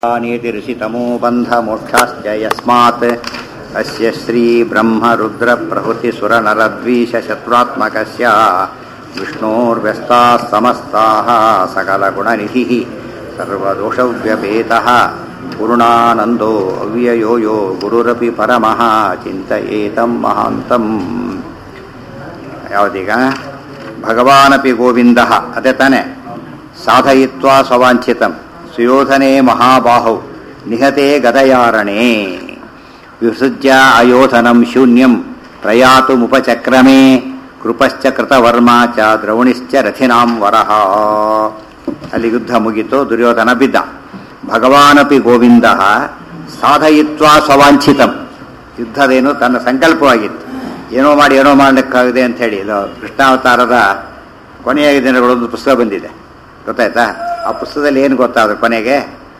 नीतिरिषितमो बन्धमोक्षाश्च यस्मात् अस्य श्रीब्रह्मरुद्रप्रभृतिसुरनरद्वीषशत्रुरात्मकस्य विष्णोर्व्यस्ताः समस्ताः सकलगुणनिधिः सर्वदोषव्यपेतः गुरुणानन्दो अव्ययो यो गुरुरपि परमः ಚಿಂತಯೇತಂ ಮಹಾಂತಂ ಯಾವುದೀಗ ಭಗವಾನಪಿ ಗೋವಿಂದ ಅದೇ ತಾನೆ ಸಾಧಯಿತ್ವಾ ಸ್ವವಾಂಛಿತಂ ಸುಯೋಧನೆ ಮಹಾಬಾಹೌ ನಿಹತೆ ಗದಯಾರಣೆ ವಿಸೃಜ್ಯ ಅಯೋಧನಂ ಶೂನ್ಯಂ ಪ್ರಯಾತುಮುಪಚಕ್ರಮೇ ಕೃಪಶ್ಚ ಕೃತವರ್ಮ ಚ ದ್ರವಣಿಶ್ಚ ರಥಿನಾಂ ವರಹ ಅಲ್ಲಿ ಯುದ್ಧ ಮುಗಿತು ದುರ್ಯೋಧನ ಬಿದ್ದ ಭಗವಾನಪಿ ಗೋವಿಂದ ಸಾಧಯಿತ್ವಾ ಸ್ವವಾಂಛಿತಂ ಯುದ್ಧದೇನು ತನ್ನ ಸಂಕಲ್ಪವಾಗಿತ್ತು ಏನೋ ಮಾಡಿ ಏನೋ ಮಾಡಲಿಕ್ಕಾಗಿದೆ ಅಂತ ಹೇಳಿ ಇದು ಕೃಷ್ಣಾವತಾರದ ಕೊನೆಯ ದಿನಗಳೊಂದು ಪುಸ್ತಕ ಬಂದಿದೆ ಗೊತ್ತಾಯ್ತಾ ಆ ಪುಸ್ತಕದಲ್ಲಿ ಏನು ಗೊತ್ತಾದ್ರೆ ಕೊನೆಗೆ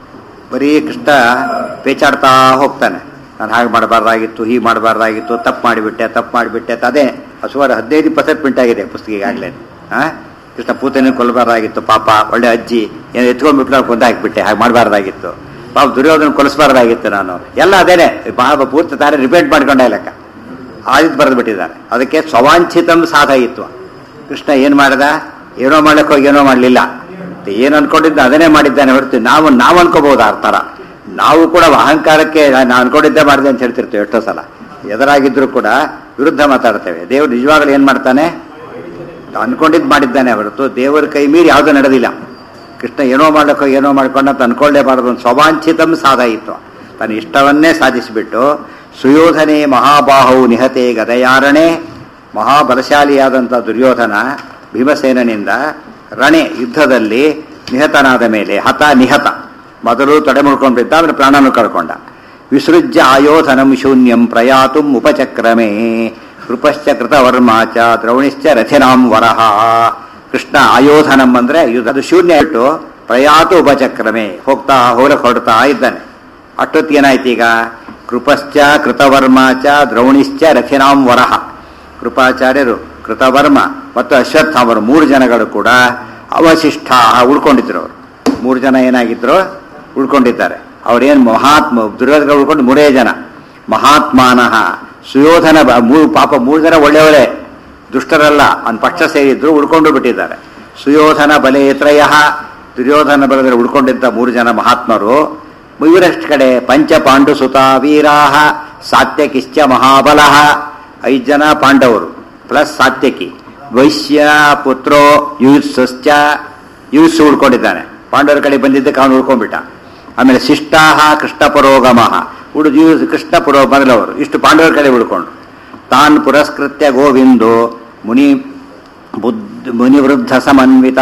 ಬರೀ ಕೃಷ್ಣ ಪೇಚಾಡ್ತಾ ಹೋಗ್ತಾನೆ ನಾನು ಹಾಗೆ ಮಾಡಬಾರ್ದಾಗಿತ್ತು ಹೀಗೆ ಮಾಡಬಾರ್ದಾಗಿತ್ತು ತಪ್ಪು ಮಾಡಿಬಿಟ್ಟೆ ತಪ್ಪು ಮಾಡಿಬಿಟ್ಟೆ ಅಂತ ಅದೇ ಸುಮಾರು ಹದಿನೈದು ಇಪ್ಪತ್ತು ಪ್ರಿಂಟ್ ಆಗಿದೆ ಪುಸ್ತಕ ಈಗಾಗಲೇ ಹಾಂ ಕೃಷ್ಣ ಪೂತನ ಕೊಲ್ಲಬಾರ್ದಾಗಿತ್ತು ಪಾಪ ಒಳ್ಳೆ ಅಜ್ಜಿ ಏನು ಎತ್ಕೊಂಡ್ಬಿಟ್ಟು ನಾನು ಕೊಂದು ಹಾಕಿಬಿಟ್ಟೆ ಹಾಗೆ ಮಾಡಬಾರ್ದಾಗಿತ್ತು ಪಾಪ ದುರ್ಯೋಧನ ಕೊಲಿಸ್ಬಾರ್ದಾಗಿತ್ತು ನಾನು ಎಲ್ಲ ಅದೇನೆ ಪಾಪ ಪೂರ್ತಿ ತಾರೆ ರಿಪೇಟ್ ಮಾಡ್ಕೊಂಡೆ ಲೆಕ್ಕ ಆದಿತ್ ಬರೆದು ಬಿಟ್ಟಿದ್ದಾರೆ ಅದಕ್ಕೆ ಸ್ವವಾಂಛಿತಂ ಸಾಧಯಿತ್ವ ಕೃಷ್ಣ ಏನು ಮಾಡಿದ ಏನೋ ಮಾಡ್ಲಿಕ್ಕೆ ಹೋಗಿ ಏನೋ ಮಾಡಲಿಲ್ಲ ಏನು ಅನ್ಕೊಂಡಿದ್ದ ಅದನ್ನೇ ಮಾಡಿದ್ದಾನೆ ಹೊರತು ನಾವು ನಾವು ಅನ್ಕೋಬಹುದು ಆ ಥರ ನಾವು ಕೂಡ ಅಹಂಕಾರಕ್ಕೆ ನಾನು ಅನ್ಕೊಂಡಿದ್ದೆ ಮಾಡಿದೆ ಅಂತ ಹೇಳ್ತಿರ್ತೇವೆ ಎಷ್ಟೋ ಸಲ ಎದುರಾಗಿದ್ರು ಕೂಡ ವಿರುದ್ಧ ಮಾತಾಡ್ತೇವೆ ದೇವ್ರು ನಿಜವಾಗ್ಲೂ ಏನು ಮಾಡ್ತಾನೆ ಅನ್ಕೊಂಡಿದ್ದು ಮಾಡಿದ್ದಾನೆ ಹೊರತು ದೇವರ ಕೈ ಮೀರಿ ಯಾವುದೂ ನಡೆದಿಲ್ಲ ಕೃಷ್ಣ ಏನೋ ಮಾಡ್ಲಿಕ್ಕೋ ಏನೋ ಮಾಡ್ಕೊಂಡಂತ ಅನ್ಕೊಳ್ಳೇಬಾರದು ಒಂದು ಸ್ವವಾಂಛಿತಂ ಸಾಧಾಯಿತ್ವ ತನ್ನ ಇಷ್ಟವನ್ನೇ ಸಾಧಿಸಿಬಿಟ್ಟು ಸುಯೋಧನೆ ಮಹಾಬಾಹು ನಿಹತೆ ಗದಯಾರಣೆ ಮಹಾಬಲಶಾಲಿಯಾದಂಥ ದುರ್ಯೋಧನ ಭೀಮಸೇನನಿಂದ ರಣೆ ಯುದ್ಧದಲ್ಲಿ ನಿಹತನಾದ ಮೇಲೆ ಹತ ನಿಹತ ಮೊದಲು ತಡೆ ಮುಡ್ಕೊಂಡಿದ್ದ ಅವನು ಪ್ರಾಣನು ಕಳ್ಕೊಂಡ ವಿಸೃಜ್ಯ ಆಯೋಧನಂ ಶೂನ್ಯಂ ಪ್ರಯಾತುಂ ಉಪಚಕ್ರಮೇ ಕೃಪಶ್ಚ ಕೃತವರ್ಮ ಚ ದ್ರೌಣಿಶ್ಚ ರಥಿನಾಂ ವರಹ ಕೃಷ್ಣ ಆಯೋಧನಂ ಅಂದ್ರೆ ಯುದ್ಧ ಅದು ಶೂನ್ಯ ಇಟ್ಟು ಪ್ರಯಾತು ಉಪಚಕ್ರಮೇ ಹೋಗ್ತಾ ಹೋಲಕ್ಕೆ ಹೊರಡ್ತಾ ಇದ್ದಾನೆ ಅಷ್ಟೊತ್ತಿಗೆ ಏನಾಯ್ತು ಈಗ ಕೃಪಶ್ಚ ಕೃತವರ್ಮ ಚ ದ್ರೌಣಿಶ್ಚ ರಥಿನಾಂ ವರಹ ಕೃಪಾಚಾರ್ಯರು ಕೃತವರ್ಮ ಮತ್ತು ಅಶ್ವತ್ಥಾಮರು ಮೂರು ಜನಗಳು ಕೂಡ ಅವಶಿಷ್ಟ ಉಳ್ಕೊಂಡಿದ್ರು ಅವರು ಮೂರು ಜನ ಏನಾಗಿದ್ರು ಉಳ್ಕೊಂಡಿದ್ದಾರೆ ಅವರೇನು ಮಹಾತ್ಮ ದುರ್ಯೋಧನ ಉಳ್ಕೊಂಡು ಮೂರೇ ಜನ ಮಹಾತ್ಮಾನಃ ಸುಯೋಧನ ಮೂರು ಪಾಪ ಮೂರು ಜನ ಒಳ್ಳೆಯವರೇ ದುಷ್ಟರಲ್ಲ ಅವನ ಪಕ್ಷ ಸೇರಿದ್ರು ಉಳ್ಕೊಂಡು ಬಿಟ್ಟಿದ್ದಾರೆ ಸುಯೋಧನ ಬಲೇತ್ರಯ ದುರ್ಯೋಧನ ಬಲದಲ್ಲಿ ಉಳ್ಕೊಂಡಿದ್ದ ಮೂರು ಜನ ಮಹಾತ್ಮರು ಇವರಷ್ಟು ಕಡೆ ಪಂಚ ಪಾಂಡು ಸುತ ವೀರಾಹ ಸಾತ್ಯಕಿಶ್ಚ ಮಹಾಬಲಃ ಐದು ಜನ ಪಾಂಡವರು ಪ್ಲಸ್ ಸಾತ್ಯಕಿ ವೈಶ್ಯ ಪುತ್ರೋ ಯುತ್ಸಶ್ಚ ಯುತ್ಸ ಉಳ್ಕೊಂಡಿದ್ದಾನೆ ಪಾಂಡವರ ಕಡೆ ಬಂದಿದ್ದಕ್ಕೆ ಅವನು ಉಳ್ಕೊಂಡ್ಬಿಟ್ಟ ಆಮೇಲೆ ಶಿಷ್ಟಾಹ ಕೃಷ್ಣ ಪುರೋಗಮಃ ಉಳಿದು ಯೂಸ್ ಕೃಷ್ಣ ಪುರೋ ಮೊದಲವರು ಇಷ್ಟು ಪಾಂಡವರ ಕಡೆ ಉಳ್ಕೊಂಡು ತಾನ್ ಪುರಸ್ಕೃತ್ಯ ಗೋವಿಂದೋ ಮುನಿ ಬುದ್ಧ ಮುನಿವೃದ್ಧ ಸಮನ್ವಿತ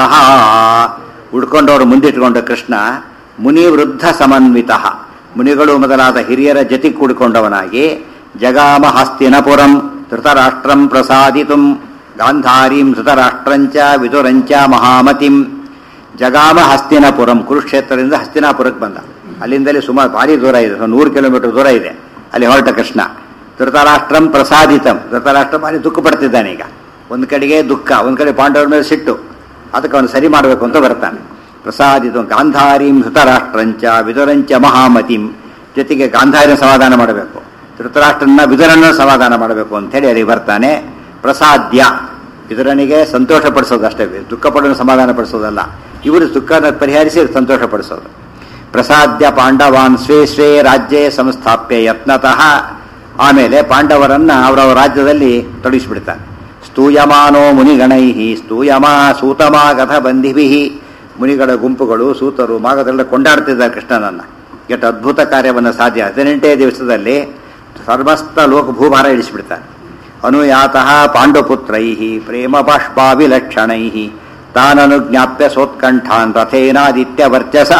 ಉಳ್ಕೊಂಡವರು ಮುಂದಿಟ್ಕೊಂಡು ಕೃಷ್ಣ ಮುನಿವೃದ್ಧ ಸಮನ್ವಿತ ಮುನಿಗಳು ಮೊದಲಾದ ಹಿರಿಯರ ಜತಿ ಕೂಡಿಕೊಂಡವನಾಗಿ ಜಗಾಮ ಹಸ್ತಿನಪುರಂ ಧೃತರಾಷ್ಟ್ರಂ ಪ್ರಸಾದಿತುಂ ಗಾಂಧಾರೀಂ ಧೃತರಾಷ್ಟ್ರಂಚ ವಿದುರಂಚ ಮಹಾಮತಿಂ ಜಗಾಮ ಹಸ್ತಿನಪುರಂ ಕುರುಕ್ಷೇತ್ರದಿಂದ ಹಸ್ತಿನಾಪುರಕ್ಕೆ ಬಂದ ಅಲ್ಲಿಂದಲೇ ಸುಮಾರು ಭಾರಿ ದೂರ ಇದೆ ನೂರು ಕಿಲೋಮೀಟರ್ ದೂರ ಇದೆ ಅಲ್ಲಿ ಹೊರಟ ಕೃಷ್ಣ ಧೃತರಾಷ್ಟ್ರಂ ಪ್ರಸಾದಿತಂ ಧೃತರಾಷ್ಟ್ರ ಭಾರಿ ದುಃಖ ಪಡ್ತಿದ್ದಾನೆ ಈಗ ಒಂದು ಕಡೆಗೆ ದುಃಖ ಒಂದು ಕಡೆ ಪಾಂಡವರ ಮೇಲೆ ಸಿಟ್ಟು ಅದಕ್ಕೆ ಅವನು ಸರಿ ಮಾಡಬೇಕು ಅಂತ ಬರ್ತಾನೆ ಪ್ರಸಾದಿತ ಗಾಂಧಾರೀಂ ಧೃತರಾಷ್ಟ್ರಂಚ ವಿದುರಂಚ ಮಹಾಮತಿಂ ಜೊತೆಗೆ ಗಾಂಧಾರಿನ ಸಮಾಧಾನ ಮಾಡಬೇಕು ಧೃತರಾಷ್ಟ್ರನ ವಿದುರನ್ನ ಸಮಾಧಾನ ಮಾಡಬೇಕು ಅಂತ ಹೇಳಿ ಅಲ್ಲಿ ಬರ್ತಾನೆ ಪ್ರಸಾದ್ಯ ವಿದುರನಿಗೆ ಸಂತೋಷ ಪಡಿಸೋದು ಅಷ್ಟೇ ದುಃಖ ಪಡೋನು ಸಮಾಧಾನ ಪಡಿಸೋದಲ್ಲ ಇವರು ದುಃಖನ ಪರಿಹರಿಸಿ ಸಂತೋಷ ಪಡಿಸೋದು ಪ್ರಸಾದ್ಯ ಪಾಂಡವಾನ್ ಸ್ವೇ ಸ್ವೇ ರಾಜ್ಯೇ ಸಂಸ್ಥಾಪ್ಯ ಯತ್ನತಃ ಆಮೇಲೆ ಪಾಂಡವರನ್ನ ಅವರವರ ರಾಜ್ಯದಲ್ಲಿ ತೊಡಗಿಸಿಬಿಡ್ತಾನೆ ಸ್ತೂಯಮಾನೋ ಮುನಿಗಣೈ ಸ್ತೂಯಮಾ ಸೂತಮಾಗಥ ಬಂಧಿಭಿ ಮುನಿಗಳ ಗುಂಪುಗಳು ಸೂತರು ಮಾಗದೆಲ್ಲ ಕೊಂಡಾಡ್ತಿದ್ದಾರೆ ಕೃಷ್ಣನನ್ನ ಎಷ್ಟು ಅದ್ಭುತ ಕಾರ್ಯವನ್ನು ಸಾಧ್ಯ ಹದಿನೆಂಟೇ ದಿವಸದಲ್ಲಿ ಸರ್ವಸ್ತ ಲೋಕ ಭೂಭಾರ ಇಳಿಸಿಬಿಡ್ತಾನೆ ಅನುಯಾತಃ ಪಾಂಡುಪುತ್ರೈ ಪ್ರೇಮ ಬಾಷ್ಪಾವಿಲಕ್ಷಣೈ ತಾನನುಜ್ಞಾಪ್ಯ ಸೋತ್ಕಂಠಾನ್ ರಥೇನಾದಿತ್ಯ ವರ್ಚಸ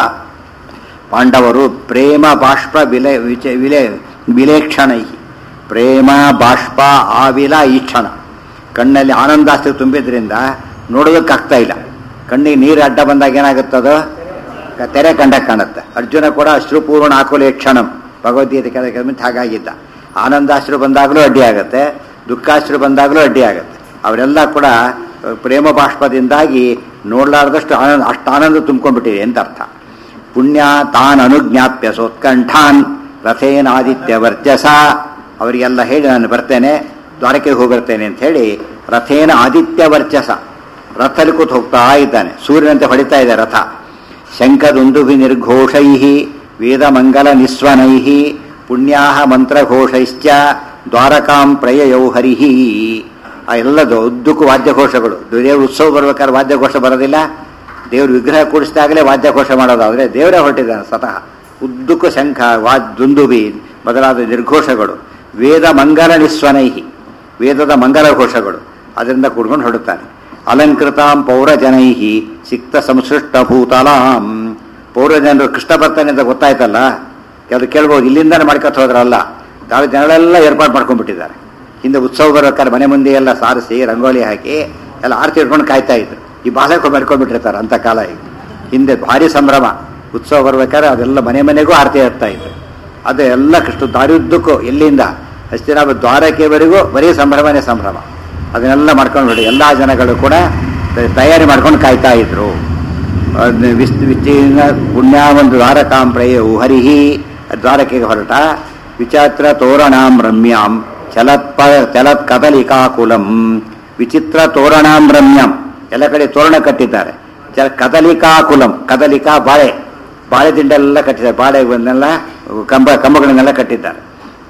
ಪಾಂಡವರು ಪ್ರೇಮ ಬಾಷ್ಪ ವಿಲೆ ವಿಚ ವಿಲೆ ವಿಲೇಕ್ಷಣೈ ಪ್ರೇಮ ಬಾಷ್ಪ ಆವಿಲ ಈಕ್ಷಣ ಕಣ್ಣಲ್ಲಿ ಆನಂದಾಸ್ತಿ ತುಂಬಿದ್ರಿಂದ ನೋಡೋದಕ್ಕಾಗ್ತಾ ಇಲ್ಲ ಕಣ್ಣಿಗೆ ನೀರು ಅಡ್ಡ ಬಂದಾಗ ಏನಾಗುತ್ತದೋ ತೆರೆ ಕಂಡ ಕಾಣುತ್ತೆ ಅರ್ಜುನ ಕೂಡ ಅಶ್ರುಪೂರ್ಣ ಆಕುಲೆ ಕ್ಷಣಂ ಭಗವದ್ಗೀತೆ ಕೆಲಸ ಹಾಗಾಗಿದ್ದ ಆನಂದಾಶ್ರು ಬಂದಾಗಲೂ ಅಡ್ಡಿ ಆಗುತ್ತೆ ದುಃಖಾಶ್ರು ಬಂದಾಗಲೂ ಅಡ್ಡಿ ಆಗುತ್ತೆ ಅವರೆಲ್ಲ ಕೂಡ ಪ್ರೇಮ ಬಾಷ್ಪದಿಂದಾಗಿ ನೋಡಲಾರ್ದಷ್ಟು ಆನಂದ ಅಷ್ಟು ಆನಂದ ತುಂಬ್ಕೊಂಡ್ಬಿಟ್ಟಿದೆ ಅಂತ ಅರ್ಥ ಪುಣ್ಯ ತಾನ್ ಅನುಜ್ಞಾಪ್ಯ ಸೋತ್ಕಂಠಾನ್ ರಥೇನಾದಿತ್ಯ ವರ್ಚಸ ಅವರಿಗೆಲ್ಲ ಹೇಳಿ ನಾನು ಬರ್ತೇನೆ ದ್ವಾರಕೆಗೆ ಹೋಗಿರ್ತೇನೆ ಅಂತ ಹೇಳಿ ರಥೇನ ಆದಿತ್ಯ ವರ್ಚಸ ರಥದಲ್ಲಿ ಕೂತ್ ಹೋಗ್ತಾ ಇದ್ದಾನೆ ಸೂರ್ಯನಂತೆ ಹೊಡಿತಾ ಇದೆ ರಥ ಶಂಖದುಂದುಭಿ ನಿರ್ಘೋಷೈ ವೇದಮಂಗಲ ನಿಸ್ವನೈ ಪುಣ್ಯಾ ಮಂತ್ರಘೋಷೈಶ್ಚ ದ್ವಾರಕಾಂ ಪ್ರಯಯೌ ಹರಿಹಿ ಆ ಎಲ್ಲದು ಉದ್ದಕ್ಕೂ ವಾದ್ಯಘೋಷಗಳು ದೇವ್ರ ಉತ್ಸವ ಬರ್ಬೇಕಾದ್ರೆ ವಾದ್ಯಘೋಷ ಬರೋದಿಲ್ಲ ದೇವ್ರ ವಿಗ್ರಹ ಕೂಡಿಸಿದಾಗಲೇ ವಾದ್ಯಘೋಷ ಮಾಡೋದಾದ್ರೆ ದೇವರೇ ಹೊರಟಿದ್ದಾನೆ ಸ್ವತಃ ಉದ್ದಕ್ಕೂ ಶಂಖ ವಾದ್ ದುಂದುಬಿ ಮೊದಲಾದ ನಿರ್ಘೋಷಗಳು ವೇದ ಮಂಗಲ ನಿಸ್ವನೈಹಿ ವೇದದ ಮಂಗಲ ಘೋಷಗಳು ಅದರಿಂದ ಕೂಡ್ಕೊಂಡು ಹೊರಡುತ್ತಾನೆ ಅಲಂಕೃತಾಂ ಪೌರಜನೈಹಿ ಸಿಕ್ತ ಸಂಸೃಷ್ಟ ಭೂತಲಾಂ ಪೌರಜನರು ಕೃಷ್ಣ ಬರ್ತಾನೆ ಅಂತ ಗೊತ್ತಾಯ್ತಲ್ಲ ಅದು ಕೇಳ್ಬೋದು ಇಲ್ಲಿಂದಾನೆ ಮಾಡ್ಕೊತ ಹೋದ್ರಲ್ಲ ತಾವು ಜನಗಳೆಲ್ಲ ಏರ್ಪಾಡು ಮಾಡ್ಕೊಂಡ್ಬಿಟ್ಟಿದ್ದಾರೆ ಹಿಂದೆ ಉತ್ಸವ ಬರ್ಬೇಕಾದ್ರೆ ಮನೆ ಮುಂದೆ ಎಲ್ಲ ಸಾರಿಸಿ ರಂಗೋಲಿ ಹಾಕಿ ಎಲ್ಲ ಆರತಿ ಇಟ್ಕೊಂಡು ಕಾಯ್ತಾ ಇದ್ರು ಈ ಬಾಲಕ ಮಾಡ್ಕೊಂಡ್ಬಿಟ್ಟಿರ್ತಾರೆ ಅಂತ ಕಾಲ ಈಗ ಹಿಂದೆ ಭಾರಿ ಸಂಭ್ರಮ ಉತ್ಸವ ಬರ್ಬೇಕಾದ್ರೆ ಅದೆಲ್ಲ ಮನೆ ಮನೆಗೂ ಆರತಿ ಹತ್ತಾ ಇತ್ತು ಅದು ಎಲ್ಲ ಕೃಷ್ಣ ದಾರಿಯುದ್ದಕ್ಕೂ ಎಲ್ಲಿಂದ ಹಸ್ತಿನಾಭ ದ್ವಾರಕೆವರೆಗೂ ಬರೀ ಸಂಭ್ರಮನೇ ಸಂಭ್ರಮ ಅದನ್ನೆಲ್ಲ ಮಾಡ್ಕೊಂಡು ನೋಡಿ ಎಲ್ಲ ಜನಗಳು ಕೂಡ ತಯಾರಿ ಮಾಡ್ಕೊಂಡು ಕಾಯ್ತಾ ಇದ್ರು ಅದ್ನ ವಿಸ್ ವಿಸ್ತೀರ್ಣ ಪುಣ್ಯ ಒಂದು ದ್ವಾರಕಾಂ ಪ್ರಯವು ಹರಿಹಿ ದ್ವಾರಕೆಗೆ ಹೊರಟ ವಿಚಾತ್ರ ತೋರಣಾಂ ರಮ್ಯಾಂ ಚಲತ್ಪ ಚಲತ್ ಕದಲಿಕಾಕುಲಂ ವಿಚಿತ್ರ ತೋರಣಾಂ ರಮ್ಯಾಂ ಎಲ್ಲ ಕಡೆ ತೋರಣ ಕಟ್ಟಿದ್ದಾರೆ ಚ ಕದಲಿಕಾಕುಲಂ ಕದಲಿಕಾ ಬಾಳೆ ಬಾಳೆ ದಿಂಡೆಲ್ಲ ಕಟ್ಟಿದ್ದಾರೆ ಬಾಳೆ ಬಂದೆಲ್ಲ ಕಂಬ ಕಂಬಗಳನ್ನೆಲ್ಲ ಕಟ್ಟಿದ್ದಾರೆ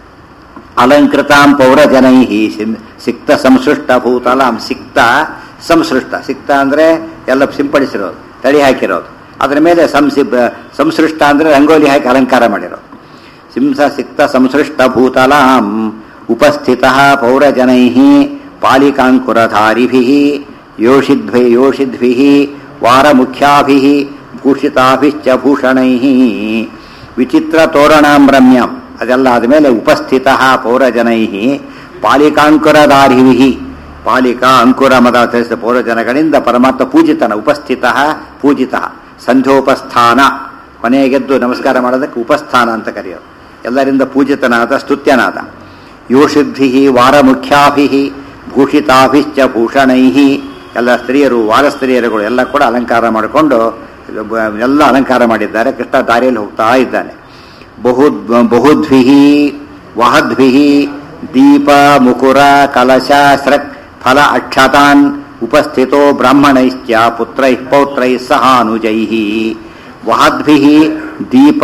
ಅಲಂಕೃತಾಂ ಪೌರಜನೈ ಸಿಕ್ತ ಸಂಸೃಷ್ಟ ಭೂತಲಾಂ ಸಿಕ್ತ ಸಂಸೃಷ್ಟ ಸಿಕ್ತ ಅಂದ್ರೆ ಎಲ್ಲ ಸಿಂಪಡಿಸಿರೋದು ತಳಿ ಹಾಕಿರೋದು ಅದರ ಮೇಲೆ ಸಂಸಿ ಸಂಸೃಷ್ಟ ಅಂದ್ರೆ ರಂಗೋಲಿ ಹಾಕಿ ಅಲಂಕಾರ ಮಾಡಿರೋದು ಸಿಂಸ ಸಿಕ್ತ ಸಂಸೃಷ್ಟ ಭೂತಲಾಂ ಉಪಸ್ಥಿತ ಪೌರಜನೈ ಪಾಲಿಕಾಂಕುರಧಾರಿಭಿ ಯೋಷಿದ್ಭಿ ಯೋಷಿದ್ಭಿ ವಾರಮುಖ್ಯಾಭಿ ಭೂಷಿತಾಭಿಶ್ಚ ಭೂಷಣೈ ವಿಚಿತ್ರ ತೋರಣಾಂ ರಮ್ಯಂ ಅದೆಲ್ಲ ಆದಮೇಲೆ ಉಪಸ್ಥಿತ ಪೌರಜನೈ ಪಾಲಿಕಾಂಕುರಧಾರಿಭಿ ಪಾಲಿಕಾ ಅಂಕುರ ಮದ ತಿಳಿಸಿದ ಪೌರಜನಗಳಿಂದ ಪರಮಾತ್ಮ ಪೂಜಿತನ ಉಪಸ್ಥಿತ ಪೂಜಿತ ಸಂಧ್ಯೋಪಸ್ಥಾನ ಕೊನೆಗೆದ್ದು ನಮಸ್ಕಾರ ಮಾಡೋದಕ್ಕೆ ಉಪಸ್ಥಾನ ಅಂತ ಕರೆಯೋದು ಎಲ್ಲರಿಂದ ಪೂಜಿತನಾದ ಸ್ತುತ್ಯನಾದ ಯೋಷಿದ್ಭಿ ವಾರಮುಖ್ಯಾಭಿ ಭೂಷಿತಾಭಿಶ್ಚ ಭೂಷಣೈ ಎಲ್ಲ ಸ್ತ್ರೀಯರು ವಾರ ಸ್ತ್ರೀಯರುಗಳು ಎಲ್ಲ ಕೂಡ ಅಲಂಕಾರ ಮಾಡಿಕೊಂಡು ಎಲ್ಲ ಅಲಂಕಾರ ಮಾಡಿದ್ದಾರೆ ಕೃಷ್ಣ ದಾರಿಯಲ್ಲಿ ಹೋಗ್ತಾ ಇದ್ದಾನೆ ಬಹು ಬಹುದ್ಭಿ ವಹದ್ಭಿ ದೀಪ ಮುಕುರ ಕಲಶ ಸ್ರಕ್ ಫಲ ಅಕ್ಷತಾನ್ ಉಪಸ್ಥಿತೋ ಬ್ರಾಹ್ಮಣೈಶ್ಚ ಪುತ್ರೈ ಪೌತ್ರೈ ಸಹಾನುಜೈ ವಹದ್ಭಿ ದೀಪ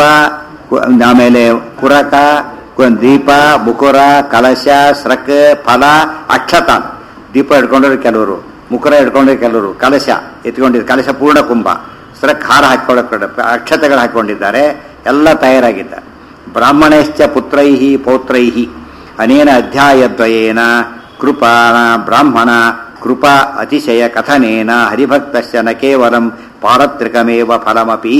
ಆಮೇಲೆ ಕುರಕ ದೀಪ ಮುಕುರ ಕಲಶ ಸ್ರಕ್ ಫಲ ಅಕ್ಷತಾನ್ ದೀಪ ಹಿಡ್ಕೊಂಡ್ರೆ ಕೆಲವರು ಮುಕುರ ಹಿಡ್ಕೊಂಡ್ರೆ ಕೆಲವರು ಕಲಶ ಎತ್ಕೊಂಡಿದ್ದಾರೆ ಕಲಶ ಪೂರ್ಣ ಕುಂಭ ಸ್ರಕ್ ಹಾರ ಹಾಕೊಳ್ಳ ಅಕ್ಷತೆಗಳು ಹಾಕೊಂಡಿದ್ದಾರೆ ಎಲ್ಲ ತಯಾರಾಗಿದ್ದಾರೆ ಬ್ರಾಹ್ಮಣಶ್ಚ ಪುತ್ರೈ ಪೌತ್ರೈ ಅನೇನ ಅಧ್ಯಾಯದ್ವಯೇನ ಕೃಪಾನ ಬ್ರಾಹ್ಮಣ ಕೃಪಾ ಅತಿಶಯ ಕಥನೇನ ಹರಿಭಕ್ತಶ್ಚ ನ ಕೇವಲಂ ಪಾರತ್ರಿಕಮೇವ ಫಲಮಪಿ